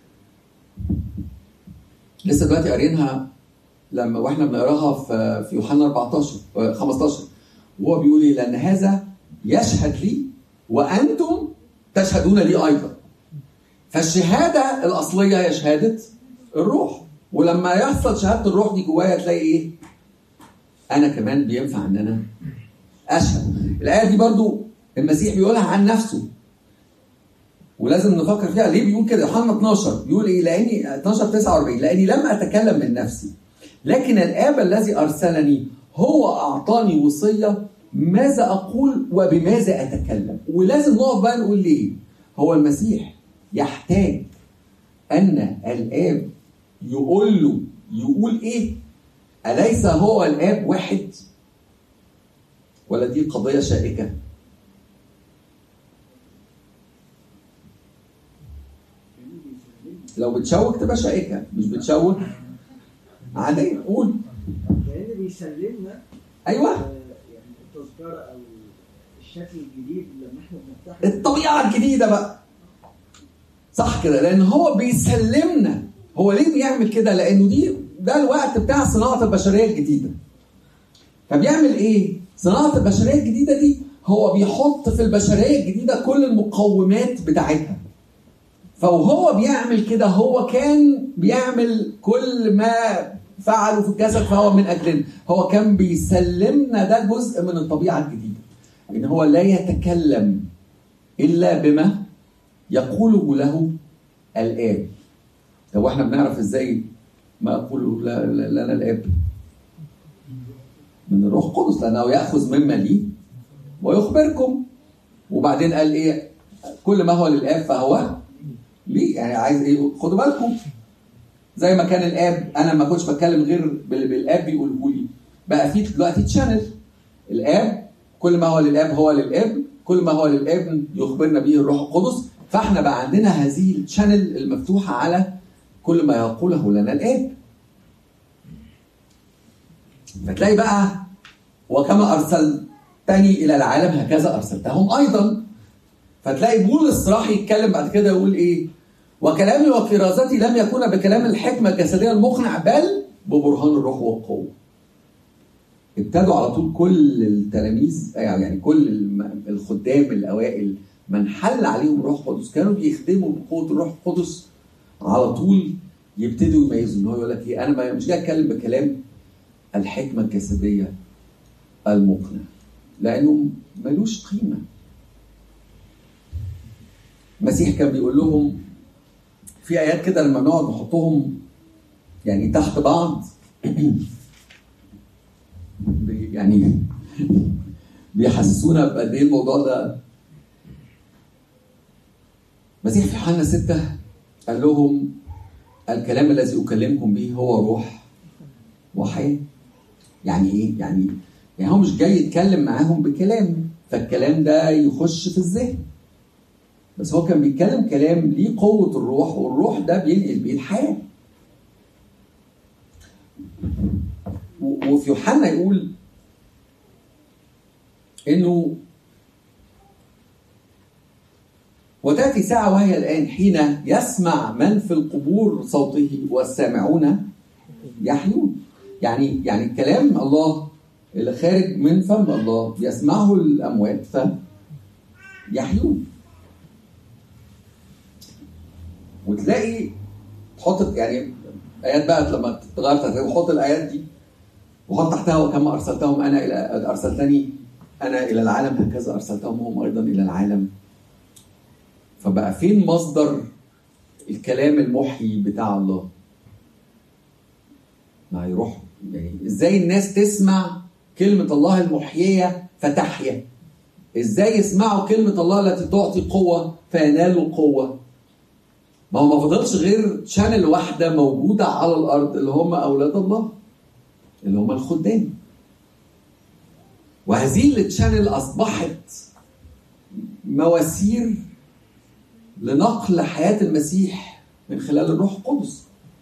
لسه دلوقتي قارينها لما واحنا بنقراها في في يوحنا 14 آه، 15 وهو بيقول ايه؟ لان هذا يشهد لي وانتم تشهدون لي ايضا. فالشهاده الاصليه هي شهاده الروح ولما يحصل شهاده الروح دي جوايا تلاقي ايه انا كمان بينفع ان انا اشهد الايه دي برضو المسيح بيقولها عن نفسه ولازم نفكر فيها ليه بيقول كده يوحنا 12 بيقول ايه لاني 12 49 لاني لم اتكلم من نفسي لكن الاب الذي ارسلني هو اعطاني وصيه ماذا اقول وبماذا اتكلم ولازم نقف بقى نقول ليه هو المسيح يحتاج ان الاب يقول له يقول ايه اليس هو الاب واحد ولا دي قضيه شائكه لو بتشوك تبقى شائكه مش بتشوك عادي قول لان بيسلمنا ايوه آه، يعني التذكره او الشكل الجديد لما احنا بنفتح الطبيعه الجديده بقى صح كده لان هو بيسلمنا هو ليه بيعمل كده لانه دي ده الوقت بتاع صناعه البشريه الجديده فبيعمل ايه صناعه البشريه الجديده دي هو بيحط في البشريه الجديده كل المقومات بتاعتها فوهو بيعمل كده هو كان بيعمل كل ما فعله في الجسد فهو من اجلنا هو كان بيسلمنا ده جزء من الطبيعه الجديده ان هو لا يتكلم الا بما يقوله له الاب طب واحنا بنعرف ازاي ما يقوله ل- ل- لنا الاب من الروح القدس لانه ياخذ مما لي ويخبركم وبعدين قال ايه كل ما هو للاب فهو ليه يعني عايز ايه خدوا بالكم زي ما كان الاب انا ما كنتش بتكلم غير بال- بالاب بيقوله لي بقى في دلوقتي تشانل الاب كل ما هو للاب هو للابن كل ما هو للابن يخبرنا به الروح القدس فاحنا بقى عندنا هذه الشانل المفتوحه على كل ما يقوله لنا الاب فتلاقي بقى وكما ارسلتني الى العالم هكذا ارسلتهم ايضا فتلاقي بولس راح يتكلم بعد كده يقول ايه وكلامي وكرازتي لم يكون بكلام الحكمه الجسديه المقنع بل ببرهان الروح والقوه ابتدوا على طول كل التلاميذ يعني كل الم- الخدام الاوائل من حل عليهم روح قدس كانوا بيخدموا بقوه الروح القدس على طول يبتدوا يميزوا ان هو يقول لك ايه انا ما- مش جاي اتكلم بكلام الحكمه الجسديه المقنع لانه ملوش قيمه المسيح كان بيقول لهم في ايات كده لما بنقعد نحطهم يعني تحت بعض بي- يعني بيحسسونا بقد ايه الموضوع ده المسيح في يوحنا ستة قال لهم الكلام الذي اكلمكم به هو روح وحياه يعني ايه؟ يعني يعني هو مش جاي يتكلم معاهم بكلام فالكلام ده يخش في الذهن بس هو كان بيتكلم كلام ليه قوة الروح والروح ده بينقل بيه الحياة و- وفي يوحنا يقول انه وتأتي ساعة وهي الآن حين يسمع من في القبور صوته والسامعون يحيون يعني يعني كلام الله اللي خارج من فم الله يسمعه الأموات فيحيون وتلاقي تحط يعني ايات بقى لما تغير ترتيب وحط الايات دي وحط تحتها وكما ارسلتهم انا الى ارسلتني انا الى العالم هكذا ارسلتهم هم ايضا الى العالم فبقى فين مصدر الكلام المحيي بتاع الله ما هيروح يعني ازاي الناس تسمع كلمة الله المحيية فتحيا ازاي يسمعوا كلمة الله التي تعطي قوة فينالوا قوة ما هو ما فضلش غير شانل واحدة موجودة على الأرض اللي هم أولاد الله اللي هم الخدام وهذه التشانل أصبحت مواسير لنقل حياة المسيح من خلال الروح القدس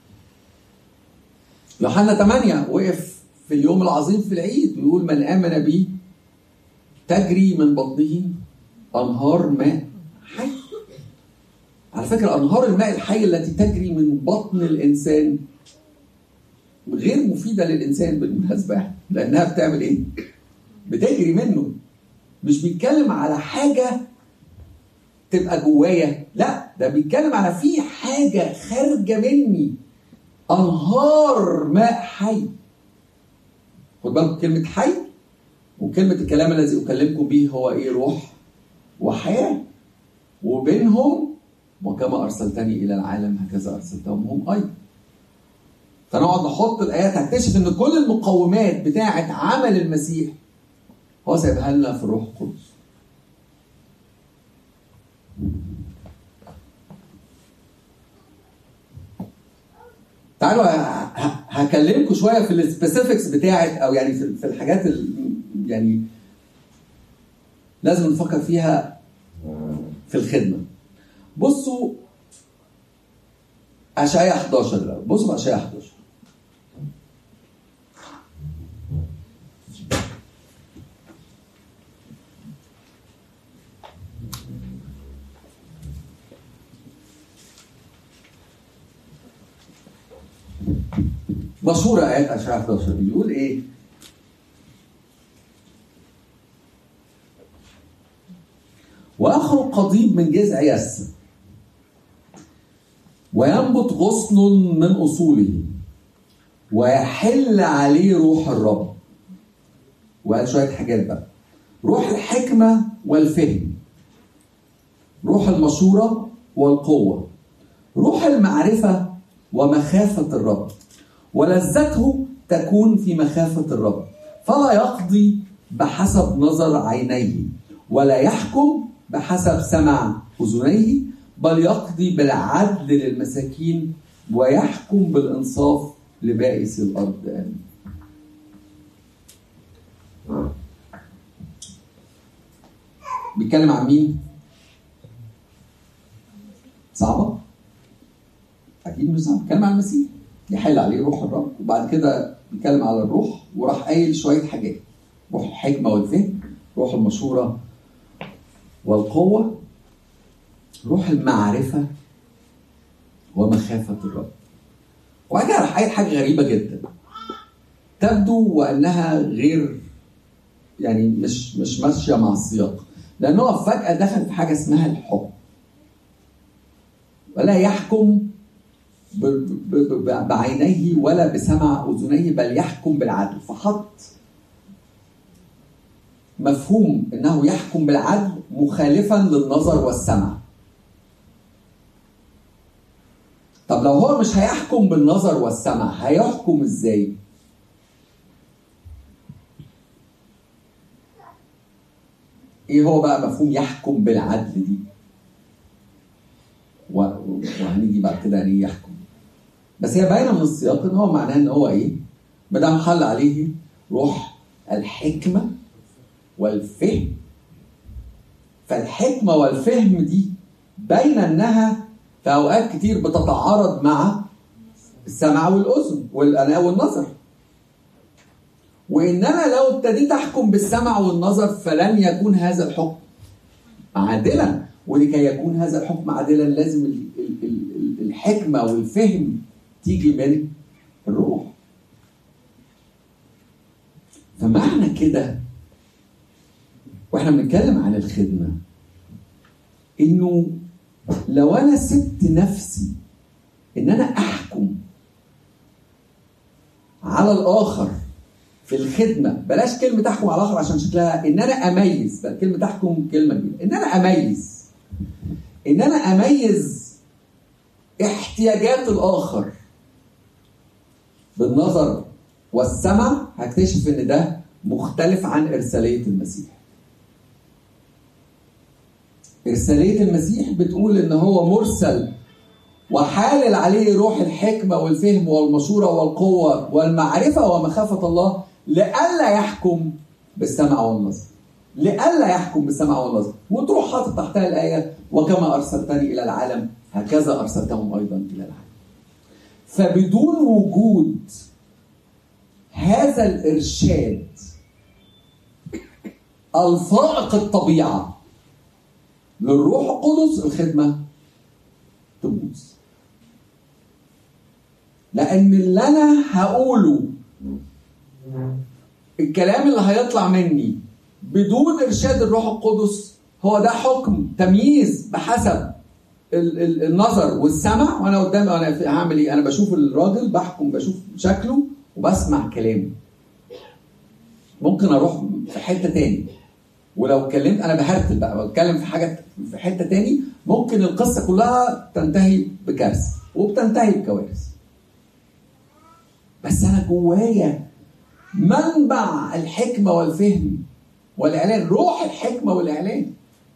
يوحنا 8 وقف في اليوم العظيم في العيد ويقول من آمن بي تجري من بطنه أنهار ماء حي على فكرة أنهار الماء الحي التي تجري من بطن الإنسان غير مفيدة للإنسان بالمناسبة لأنها بتعمل إيه؟ بتجري منه مش بيتكلم على حاجة تبقى جوايا لا ده بيتكلم على في حاجة خارجة مني انهار ماء حي خد بالكم كلمه حي وكلمه الكلام الذي اكلمكم به هو ايه روح وحياه وبينهم وكما ارسلتني الى العالم هكذا ارسلتهم هم ايضا فنقعد نحط الايات هكتشف ان كل المقومات بتاعه عمل المسيح هو سايبها لنا في الروح القدس تعالوا ه- ه- هكلمكم شويه في السبيسيفيكس بتاعت او يعني في في الحاجات ال- يعني لازم نفكر فيها في الخدمه بصوا اشعياء 11 الاول بصوا في اشعياء 11 مشهورة آيات أشعياء 11 بيقول إيه؟ ويخرج قضيب من جذع يس وينبت غصن من أصوله ويحل عليه روح الرب وقال شوية حاجات بقى روح الحكمة والفهم روح المشورة والقوة روح المعرفة ومخافة الرب ولذته تكون في مخافة الرب فلا يقضي بحسب نظر عينيه ولا يحكم بحسب سمع أذنيه بل يقضي بالعدل للمساكين ويحكم بالإنصاف لبائس الأرض آمين بيتكلم عن مين؟ صعبة؟ أكيد مش صعبة بيتكلم عن المسيح يحل عليه روح الرب وبعد كده بيتكلم على الروح وراح قايل شويه حاجات روح الحكمه والفهم روح المشوره والقوه روح المعرفه ومخافه الرب وبعد كده راح قايل حاجه غريبه جدا تبدو وانها غير يعني مش مش ماشيه مع السياق لان هو فجاه دخل في حاجه اسمها الحكم ولا يحكم ب- ب- ب- بعينيه ولا بسمع اذنيه بل يحكم بالعدل فحط مفهوم انه يحكم بالعدل مخالفا للنظر والسمع طب لو هو مش هيحكم بالنظر والسمع هيحكم ازاي ايه هو بقى مفهوم يحكم بالعدل دي و- وهنيجي بعد كده يعني إيه يحكم بس هي باينه من السياق ان هو معناه ان هو ايه؟ ما دام حل عليه روح الحكمه والفهم فالحكمه والفهم دي باينه انها في اوقات كتير بتتعارض مع السمع والاذن والاناء والنظر وان انا لو ابتديت احكم بالسمع والنظر فلن يكون هذا الحكم عادلا ولكي يكون هذا الحكم عادلا لازم ال- ال- ال- ال- الحكمه والفهم تيجي من الروح فمعنى كده واحنا بنتكلم عن الخدمه انه لو انا سبت نفسي ان انا احكم على الاخر في الخدمه بلاش كلمه احكم على الاخر عشان شكلها ان انا اميز بل كلمه احكم كلمه كبيره ان انا اميز ان انا اميز احتياجات الاخر بالنظر والسمع هكتشف ان ده مختلف عن ارساليه المسيح ارساليه المسيح بتقول ان هو مرسل وحالل عليه روح الحكمه والفهم والمشوره والقوه والمعرفه ومخافه الله لئلا يحكم بالسمع والنظر لئلا يحكم بالسمع والنظر وتروح حاطط تحتها الايه وكما ارسلتني الى العالم هكذا ارسلتهم ايضا الى العالم فبدون وجود هذا الارشاد الفائق الطبيعه للروح القدس الخدمه تبوظ لان اللي انا هقوله الكلام اللي هيطلع مني بدون ارشاد الروح القدس هو ده حكم تمييز بحسب ال- ال- النظر والسمع وانا قدام انا في- هعمل ايه؟ انا بشوف الراجل بحكم بشوف شكله وبسمع كلامه. ممكن اروح في حته تاني ولو اتكلمت انا بهرتل بقى بتكلم في حاجه في حته تاني ممكن القصه كلها تنتهي بكارثه وبتنتهي بكوارث. بس انا جوايا منبع الحكمه والفهم والاعلان روح الحكمه والاعلان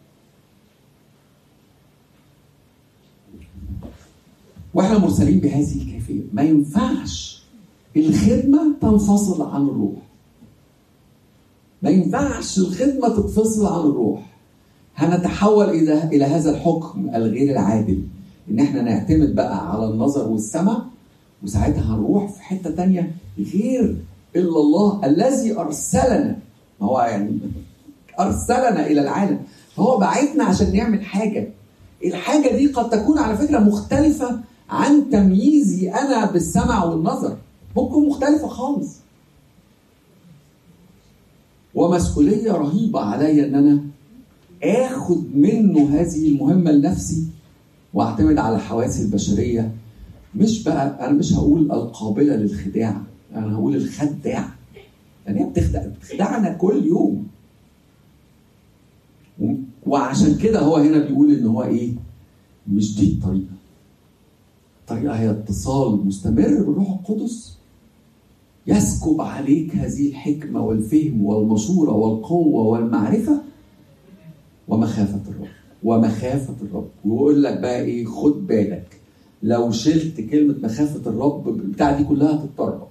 واحنا مرسلين بهذه الكيفيه ما ينفعش الخدمه تنفصل عن الروح ما ينفعش الخدمه تتفصل عن الروح هنتحول الى الى هذا الحكم الغير العادل ان احنا نعتمد بقى على النظر والسمع وساعتها هنروح في حته تانية غير الا الله الذي ارسلنا ما هو يعني ارسلنا الى العالم فهو بعتنا عشان نعمل حاجه الحاجه دي قد تكون على فكره مختلفه عن تمييزي انا بالسمع والنظر ممكن مختلفه خالص ومسؤوليه رهيبه عليا ان انا اخد منه هذه المهمه لنفسي واعتمد على حواسي البشريه مش بقى انا مش هقول القابله للخداع انا هقول الخداع يعني هي بتخدع بتخدعنا كل يوم و- وعشان كده هو هنا بيقول ان هو ايه مش دي الطريقه الطريقه هي اتصال مستمر بالروح القدس يسكب عليك هذه الحكمه والفهم والمشوره والقوه والمعرفه ومخافه الرب ومخافه الرب ويقول لك بقى ايه خد بالك لو شلت كلمه مخافه الرب بتاع دي كلها هتتطرق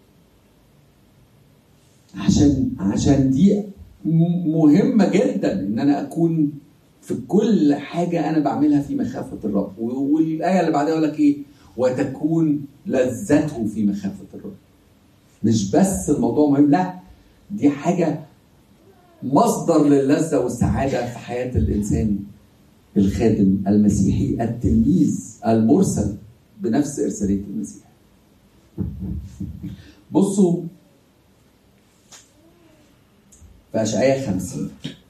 عشان عشان دي م- مهمه جدا ان انا اكون في كل حاجه انا بعملها في مخافه الرب و- والايه اللي بعدها يقول لك ايه وتكون لذته في مخافه الرب مش بس الموضوع مهم لا دي حاجه مصدر للذه والسعاده في حياه الانسان الخادم المسيحي التلميذ المرسل بنفس ارساليه المسيح بصوا في اشعياء 50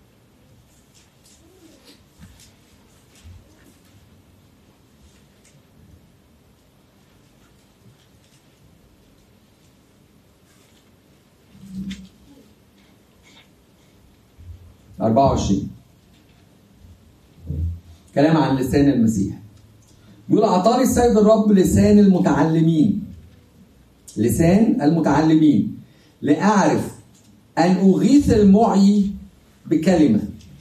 24 كلام عن لسان المسيح يقول أعطاني السيد الرب لسان المتعلمين لسان المتعلمين لأعرف أن أغيث المعي بكلمة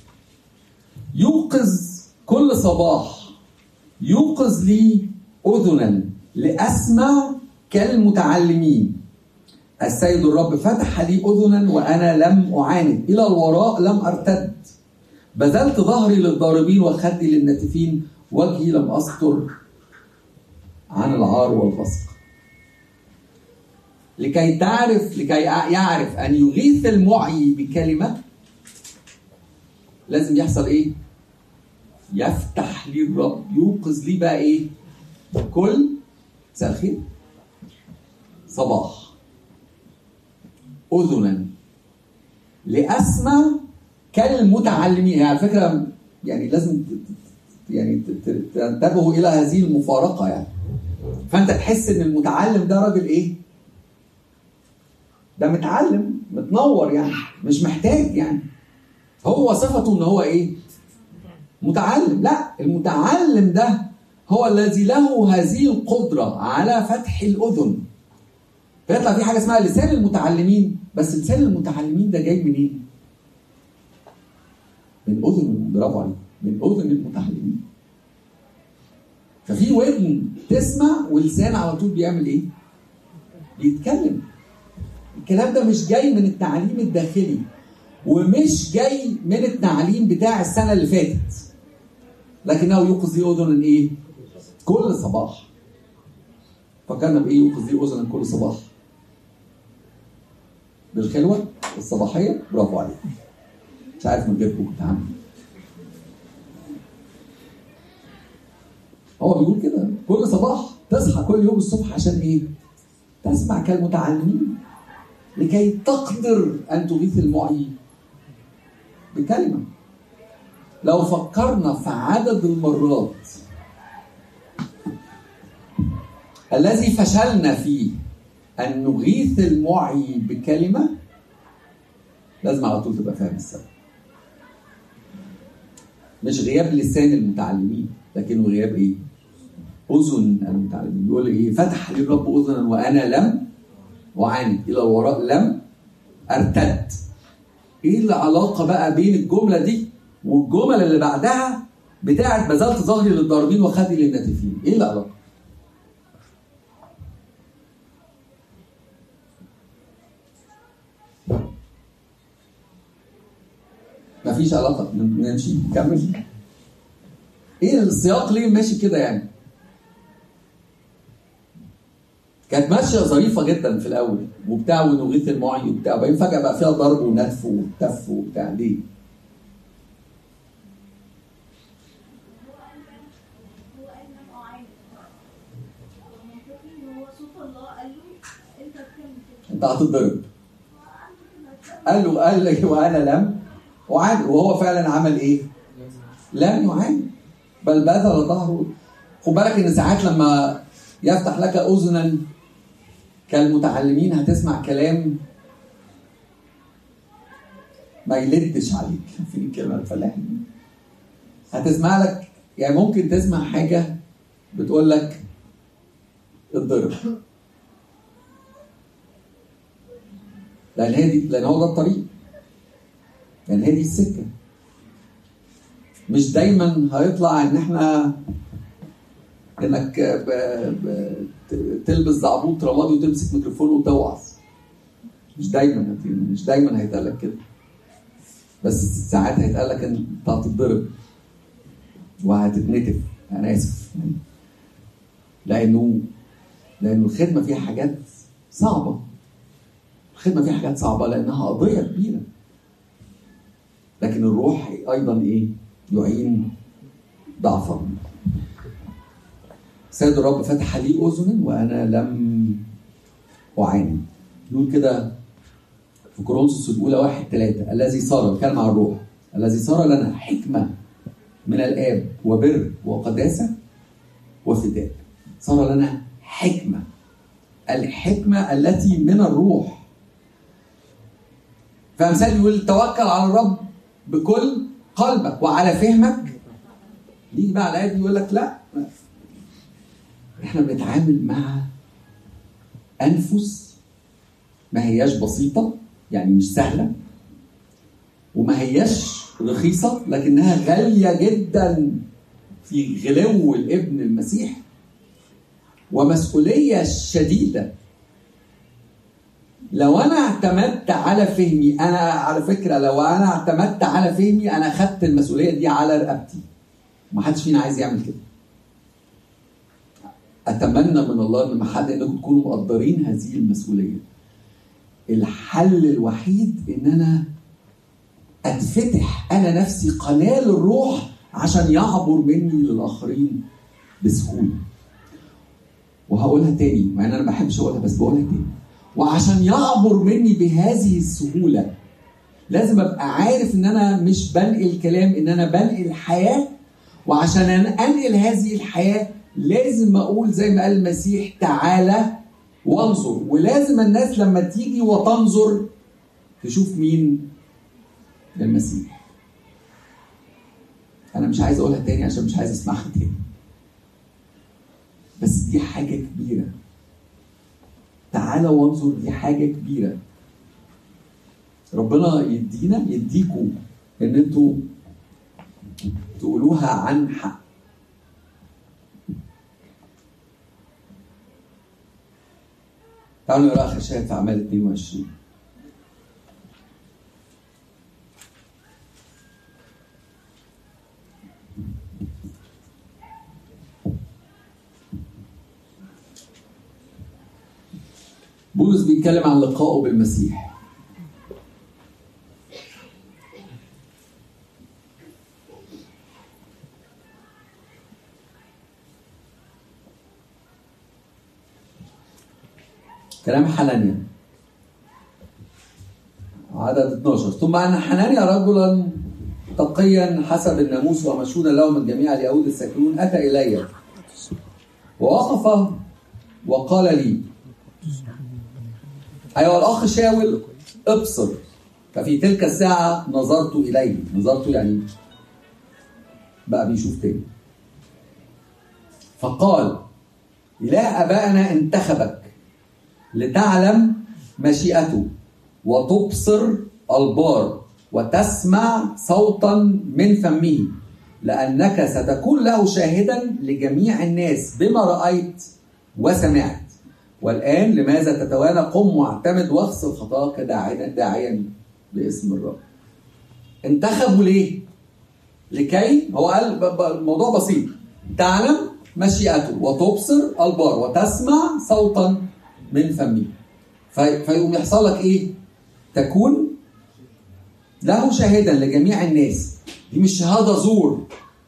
يوقظ كل صباح يوقظ لي أذنا لأسمع كالمتعلمين السيد الرب فتح لي أذنا وأنا لم أعاند إلى الوراء لم أرتد بذلت ظهري للضاربين وخدي للناتفين وجهي لم أستر عن العار والبصق لكي تعرف لكي يعرف أن يغيث المعي بكلمة لازم يحصل إيه؟ يفتح لي الرب يوقظ لي بقى إيه؟ كل مساء الخير صباح أذنا لأسمع كالمتعلمين يعني على فكرة يعني لازم ت- ت- يعني ت- ت- تنتبهوا إلى هذه المفارقة يعني فأنت تحس إن المتعلم ده راجل إيه؟ ده متعلم متنور يعني مش محتاج يعني هو صفته إن هو إيه؟ متعلم لا المتعلم ده هو الذي له هذه القدرة على فتح الأذن فيطلع في حاجة اسمها لسان المتعلمين بس لسان المتعلمين ده جاي منين؟ من أذن برافو عليك من أذن المتعلمين ففي ودن تسمع ولسان على طول بيعمل إيه؟ بيتكلم الكلام ده مش جاي من التعليم الداخلي ومش جاي من التعليم بتاع السنة اللي فاتت لكنه يوقظ لي أذنا إيه؟ كل صباح فكرنا بإيه يوقظ لي أذنا كل صباح؟ بالخلوة الصباحية برافو عليك مش عارف من غيركم كنت هعمل إيه. هو بيقول كده كل صباح تصحى كل يوم الصبح عشان ايه؟ تسمع كالمتعلمين لكي تقدر ان تغيث المعي بكلمه لو فكرنا في عدد المرات الذي فشلنا فيه ان نغيث المعي بكلمه لازم على طول تبقى فاهم السبب مش غياب لسان المتعلمين لكنه غياب ايه؟ اذن المتعلمين يقول ايه؟ فتح لي الرب اذنا وانا لم اعاند الى الوراء لم ارتد ايه العلاقه بقى بين الجمله دي والجمل اللي بعدها بتاعت بذلت ظهري للضاربين وخدي للناتفين ايه العلاقه؟ مفيش علاقه نمشي نكمل ايه السياق ليه ماشي كده يعني كانت ماشيه ظريفه جدا في الاول وبتاع ونغيث المعي وبتاع وبعدين فجاه بقى فيها ضرب ونتف وتف وبتاع ليه؟ هو قال هو قال لم اعاند منطقي ان هو صوت الله قال له انت بتعمل كده انت هتتضرب فقال له كده قال له قال لك وانا لم اعاند وهو فعلا عمل ايه؟ لم يعاند بل بذل ظهره خد بالك ان ساعات لما يفتح لك اذنا كالمتعلمين هتسمع كلام ما يلدش عليك في الكلمه الفلاحي دي. هتسمع لك يعني ممكن تسمع حاجه بتقول لك اتضرب لان هي دي لان هو ده الطريق يعني هي دي السكه مش دايما هيطلع ان احنا انك ب... ب... ت- تلبس زعبوط رمادي وتمسك ميكروفون وتوعظ مش دايما مش دايما هيتقال لك كده بس ساعات هيتقال لك ان انت هتتضرب وهتتنتف انا اسف لانه لانه الخدمه فيها حاجات صعبه الخدمه فيها حاجات صعبه لانها قضيه كبيره لكن الروح ايضا ايه يعين ضعفا سيد الرب فتح لي اذنا وانا لم اعاند يقول كده في كورنثوس الاولى واحد ثلاثة الذي صار كلمة عن الروح الذي صار لنا حكمة من الآب وبر وقداسة وفداء صار لنا حكمة الحكمة التي من الروح فأمثال يقول توكل على الرب بكل قلبك وعلى فهمك يجي بقى على الآية دي يقول لك لا احنا بنتعامل مع أنفس ما هياش بسيطة يعني مش سهلة وما هياش رخيصة لكنها غالية جدا في غلو الابن المسيح ومسؤولية شديدة لو انا اعتمدت على فهمي انا على فكره لو انا اعتمدت على فهمي انا خدت المسؤوليه دي على رقبتي ما حدش فينا عايز يعمل كده اتمنى من الله ان ما حد انكم تكونوا مقدرين هذه المسؤوليه الحل الوحيد ان انا اتفتح انا نفسي قناه للروح عشان يعبر مني للاخرين بسهوله وهقولها تاني مع ان انا ما بحبش اقولها بس بقولها تاني وعشان يعبر مني بهذه السهوله لازم ابقى عارف ان انا مش بنقل كلام ان انا بنقل حياه وعشان أنا انقل هذه الحياه لازم اقول زي ما قال المسيح تعالى وانظر ولازم الناس لما تيجي وتنظر تشوف مين المسيح انا مش عايز اقولها تاني عشان مش عايز اسمعها تاني بس دي حاجه كبيره تعالى وانظر دي حاجه كبيره ربنا يدينا يديكم ان انتوا تقولوها عن حق تعالوا نقرا اخر شاهد في اعمال 22 بولس بيتكلم عن لقائه بالمسيح كلام حنانيا عدد 12 ثم ان حنانيا رجلا تقيا حسب الناموس ومشهودا له من جميع اليهود الساكنون اتى الي ووقف وقال لي أيها الأخ شاول ابصر ففي تلك الساعة نظرت إليه نظرت يعني بقى بيشوف تاني فقال إله أبائنا انتخبك لتعلم مشيئته وتبصر البار وتسمع صوتا من فمه لأنك ستكون له شاهدا لجميع الناس بما رأيت وسمعت والآن لماذا تتوانى قم واعتمد واغسل خطاك داعيا داعيا باسم الرب انتخبوا ليه؟ لكي هو قال ب- ب- الموضوع بسيط تعلم مشيئته وتبصر البار وتسمع صوتا من فمه في- فيقوم يحصل لك ايه؟ تكون له شاهدا لجميع الناس دي مش شهاده زور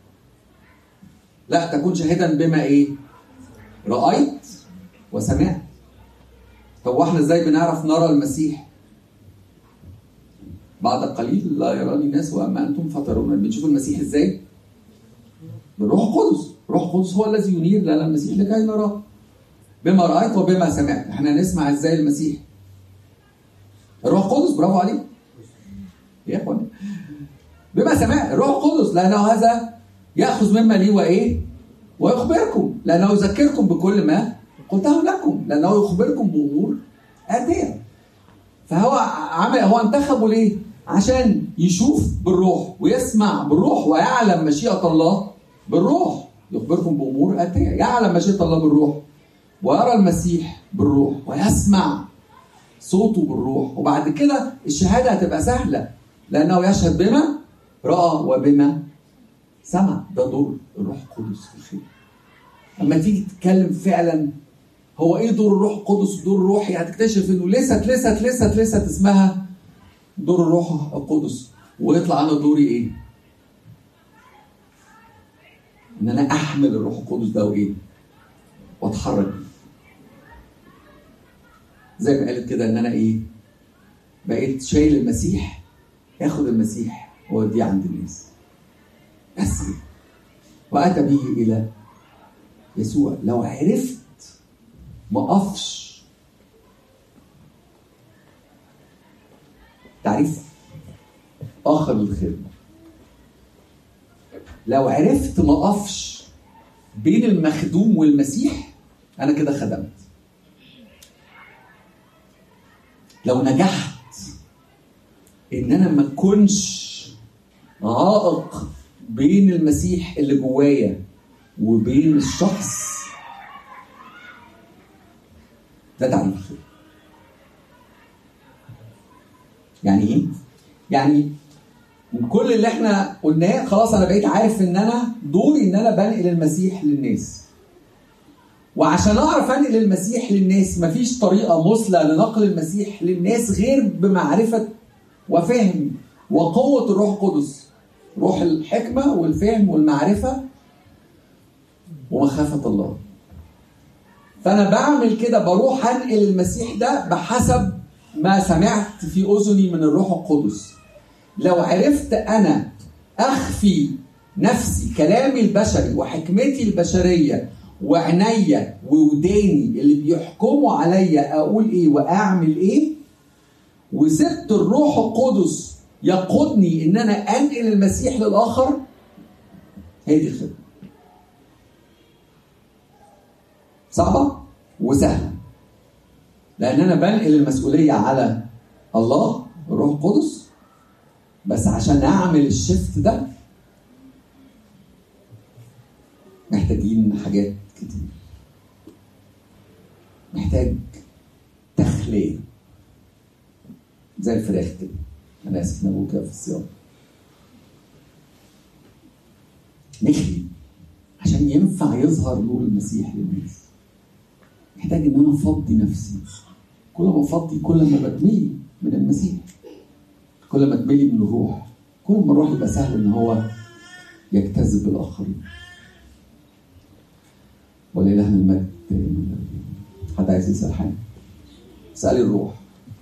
لا تكون شاهدا بما ايه؟ رأيت وسمعت طب واحنا ازاي بنعرف نرى المسيح؟ بعد قليل لا يراني الناس واما انتم فترون بنشوف المسيح ازاي؟ بالروح القدس، الروح القدس هو الذي ينير لنا المسيح لكي نراه. بما رايت وبما سمعت، احنا نسمع ازاي المسيح؟ الروح القدس برافو عليك. يا اخوان بما سمعت الروح القدس لانه هذا ياخذ مما لي وايه؟ ويخبركم لانه يذكركم بكل ما قلته لكم لانه يخبركم بامور اتيه. فهو عمل هو انتخبه ليه؟ عشان يشوف بالروح ويسمع بالروح ويعلم مشيئة الله بالروح يخبركم بأمور آتية يعلم مشيئة الله بالروح ويرى المسيح بالروح ويسمع صوته بالروح وبعد كده الشهادة هتبقى سهلة لأنه يشهد بما رأى وبما سمع ده دور الروح القدس في الخير اما تيجي تتكلم فعلا هو ايه دور الروح القدس ودور الروحي هتكتشف انه لست لست لست لست اسمها دور الروح القدس ويطلع انا دوري ايه؟ ان انا احمل الروح القدس ده وايه؟ واتحرك بيه. زي ما قالت كده ان انا ايه؟ بقيت شايل المسيح ياخد المسيح ويوديه عند الناس بس كده. واتى به الى يسوع لو عرفت ما اقفش تعريف اخر للخدمه لو عرفت ما اقفش بين المخدوم والمسيح انا كده خدمت لو نجحت ان انا ما اكونش عائق بين المسيح اللي جوايا وبين الشخص ده تعريف الخدمة. يعني ايه؟ يعني من كل اللي احنا قلناه خلاص انا بقيت عارف ان انا دوري ان انا بنقل المسيح للناس. وعشان اعرف انقل المسيح للناس مفيش طريقه مثلى لنقل المسيح للناس غير بمعرفه وفهم وقوه الروح القدس. روح الحكمه والفهم والمعرفه ومخافه الله. فانا بعمل كده بروح انقل المسيح ده بحسب ما سمعت في اذني من الروح القدس لو عرفت انا اخفي نفسي كلامي البشري وحكمتي البشريه وعينيا ووداني اللي بيحكموا عليا اقول ايه واعمل ايه وسبت الروح القدس يقودني ان انا انقل المسيح للاخر هي دي الخدمه صعبة وسهلة لأن أنا بنقل المسؤولية على الله الروح القدس بس عشان أعمل الشفت ده محتاجين حاجات كتير محتاج تخلية زي الفراخ كده أنا آسف إن أقول كده في الصيام نخلي عشان ينفع يظهر نور المسيح للناس محتاج ان انا افضي نفسي كل ما افضي كل ما بتملي من المسيح كل ما اتملي من الروح كل ما الروح يبقى سهل ان هو يجتذب الاخرين ولله المجد دائما حد عايز يسال حاجه اسالي الروح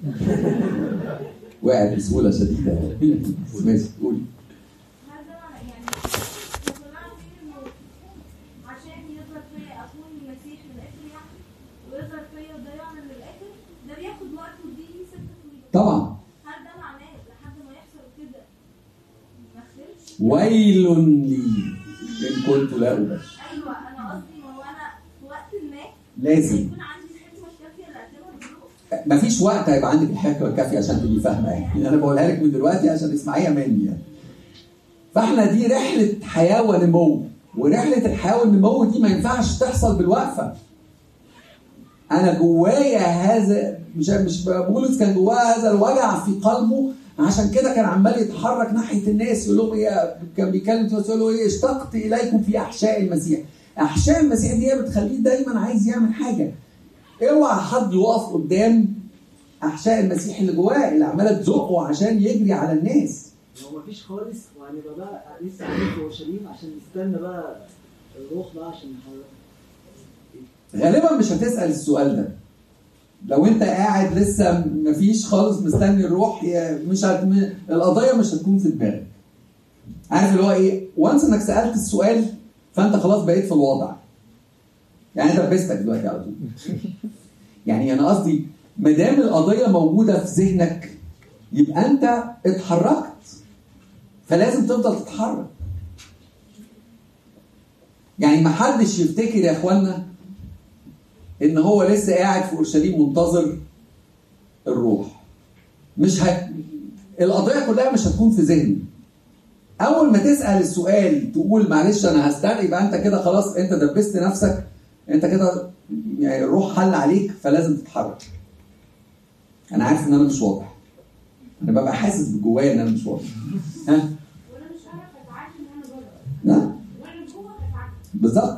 وقعت بسهوله شديده ماشي قولي هذا يعني مقتنعة فيه انه عشان يظهر فيا اكون المسيح من الاخر يعني طبعا هل ده معناه لحد ما يحصل كده ما اخرش ويل لي ان كنت لا ابشر ايوه انا قصدي ما هو انا في وقت ما لازم يكون عندي الحكمه الكافيه اللي اقدمها بالظروف مفيش وقت هيبقى عندك الحكمه الكافيه عشان تبقي فاهمه يعني انا بقولها لك من دلوقتي عشان تسمعيها مني يعني. فاحنا دي رحله حياه ونمو ورحله الحياه والنمو دي ما ينفعش تحصل بالوقفه انا جوايا هذا مش مش بولس كان جواه هذا الوجع في قلبه عشان كده كان عمال يتحرك ناحيه الناس يقول لهم ايه كان بيكلم تيموثاوس يقول له ايه اشتقت اليكم في احشاء المسيح احشاء المسيح دي هي بتخليه دايما عايز يعمل حاجه اوعى حد يقف قدام احشاء المسيح اللي جواه اللي عماله تزقه عشان يجري على الناس هو مفيش خالص وهنبقى بقى لسه قاعدين في اورشليم عشان نستنى بقى الروح بقى عشان نحرك غالبا مش هتسال السؤال ده لو انت قاعد لسه مفيش خالص مستني الروح يا- مش هت... م- القضيه مش هتكون في دماغك عارف اللي هو ايه وانس انك سالت السؤال فانت خلاص بقيت في الوضع يعني انت لبستك دلوقتي على طول يعني انا قصدي ما دام القضيه موجوده في ذهنك يبقى انت اتحركت فلازم تفضل تتحرك يعني ما حدش يفتكر يا اخوانا ان هو لسه قاعد في اورشليم منتظر الروح مش ه... القضيه كلها مش هتكون في ذهنه اول ما تسال السؤال تقول معلش انا هستنى يبقى انت كده خلاص انت دبست نفسك انت كده يعني الروح حل عليك فلازم تتحرك انا عارف ان انا مش واضح انا ببقى حاسس بجوايا ان انا مش واضح ها وانا مش عارف اتعامل ان انا بره لا وانا جوه اتعامل بالظبط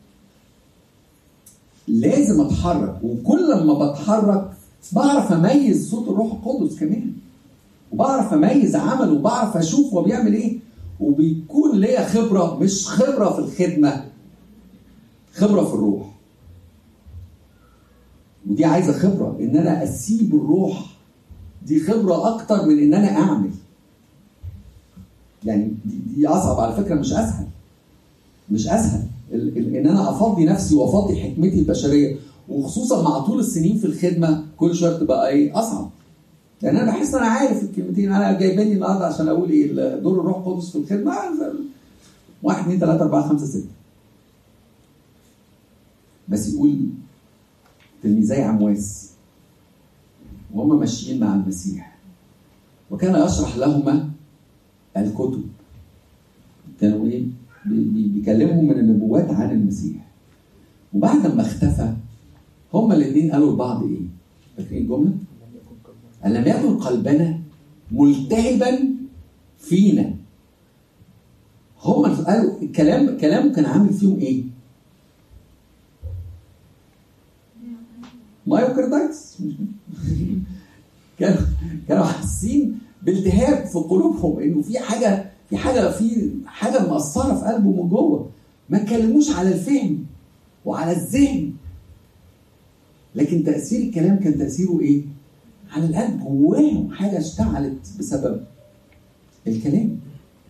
لازم اتحرك وكل ما بتحرك بعرف اميز صوت الروح القدس كمان وبعرف اميز عمله وبعرف اشوف هو بيعمل ايه وبيكون ليا خبره مش خبره في الخدمه خبره في الروح ودي عايزه خبره ان انا اسيب الروح دي خبره اكتر من ان انا اعمل يعني دي, دي اصعب على فكره مش اسهل مش اسهل ال- ال- ان انا افضي نفسي وافضي حكمتي البشريه وخصوصا مع طول السنين في الخدمه كل شويه بتبقى ايه اصعب لان انا بحس ان انا عارف الكلمتين انا جايباني النهارده عشان اقول ايه ال- دور الروح القدس في الخدمه واحد اثنين ثلاثه اربعه خمسه سته بس يقول تلميذي عمواس وهم ماشيين مع المسيح وكان يشرح لهما الكتب كانوا ايه بي- بي- بيكلمهم من النبوات عن المسيح وبعد ما اختفى هما الاثنين قالوا لبعض ايه فاكرين الجمله ألم يكن قلبنا ملتهبا فينا هما قالوا الكلام كلامه كان عامل فيهم ايه مايوكاردايتس كانوا كانوا حاسين بالتهاب في قلوبهم انه في حاجه في حاجه في حاجه مأثره في قلبه من جوه ما اتكلموش على الفهم وعلى الذهن لكن تأثير الكلام كان تأثيره ايه؟ على القلب جواهم حاجه اشتعلت بسبب الكلام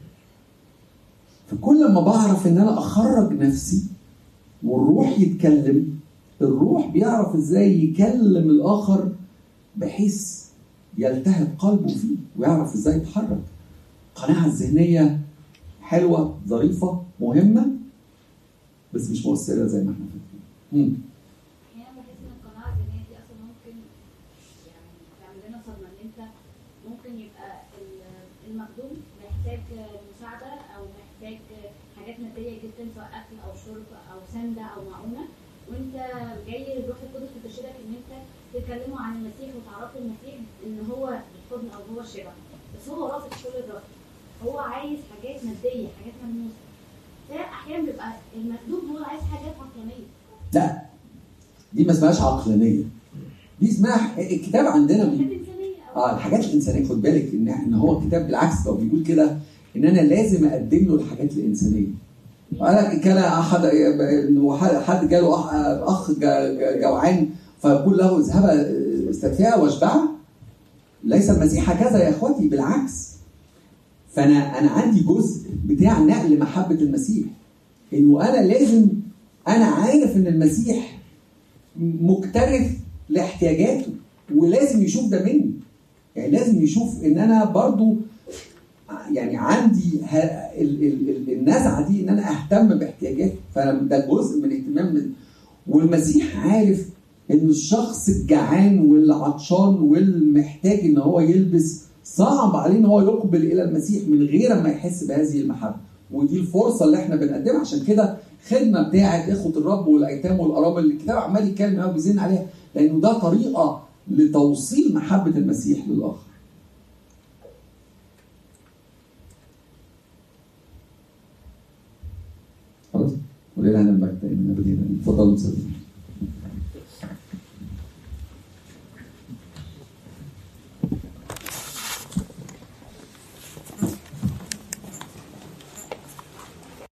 فكل ما بعرف ان انا اخرج نفسي والروح يتكلم الروح بيعرف ازاي يكلم الاخر بحيث يلتهب قلبه فيه ويعرف ازاي يتحرك القناعه الذهنيه حلوه ظريفه مهمه بس مش مؤثره زي ما احنا فاكرين مم. احيانا بحس ان القناعه الذهنيه دي اصلا ممكن يعني تعمل لنا صدمه ان انت ممكن يبقى ال- المخدوم محتاج مساعده او محتاج حاجات ماديه جدا سواء اكل او شرب او سنده او معونه وانت جاي الروح القدس بترشدك ان انت تكلمه عن المسيح وتعرفه المسيح ان هو الحضن او هو الشبع بس هو رافض كل الرفض هو عايز حاجات ماديه حاجات ملموسه فاحيانا بيبقى المخدوم هو اللي عايز حاجات عقلانيه لا دي ما اسمهاش عقلانيه دي اسمها الكتاب عندنا بي... حاجات انسانيه أو اه الحاجات الانسانيه خد بالك ان ان هو الكتاب بالعكس لو بيقول كده ان انا لازم اقدم له الحاجات الانسانيه قال كان احد انه حد جاله اخ, أخ جا- جا- جوعان فيقول له اذهب استدفئه واشبعه ليس المسيح هكذا يا اخوتي بالعكس فانا انا عندي جزء بتاع نقل محبه المسيح انه انا لازم انا عارف ان المسيح مكترث لاحتياجاته ولازم يشوف ده مني يعني لازم يشوف ان انا برضو يعني عندي ه... ال... ال... ال... النزعه دي ان انا اهتم باحتياجات فانا ده جزء من اهتمام من... والمسيح عارف ان الشخص الجعان والعطشان والمحتاج ان هو يلبس صعب عليه ان هو يقبل الى المسيح من غير ما يحس بهذه المحبه ودي الفرصه اللي احنا بنقدمها عشان كده خدمه بتاعه اخوه الرب والايتام والارامل اللي الكتاب عمال يتكلم عليها وبيزن عليها لانه ده طريقه لتوصيل محبه المسيح للاخر خلاص ولله المجد ان بدينا اتفضلوا مسلمين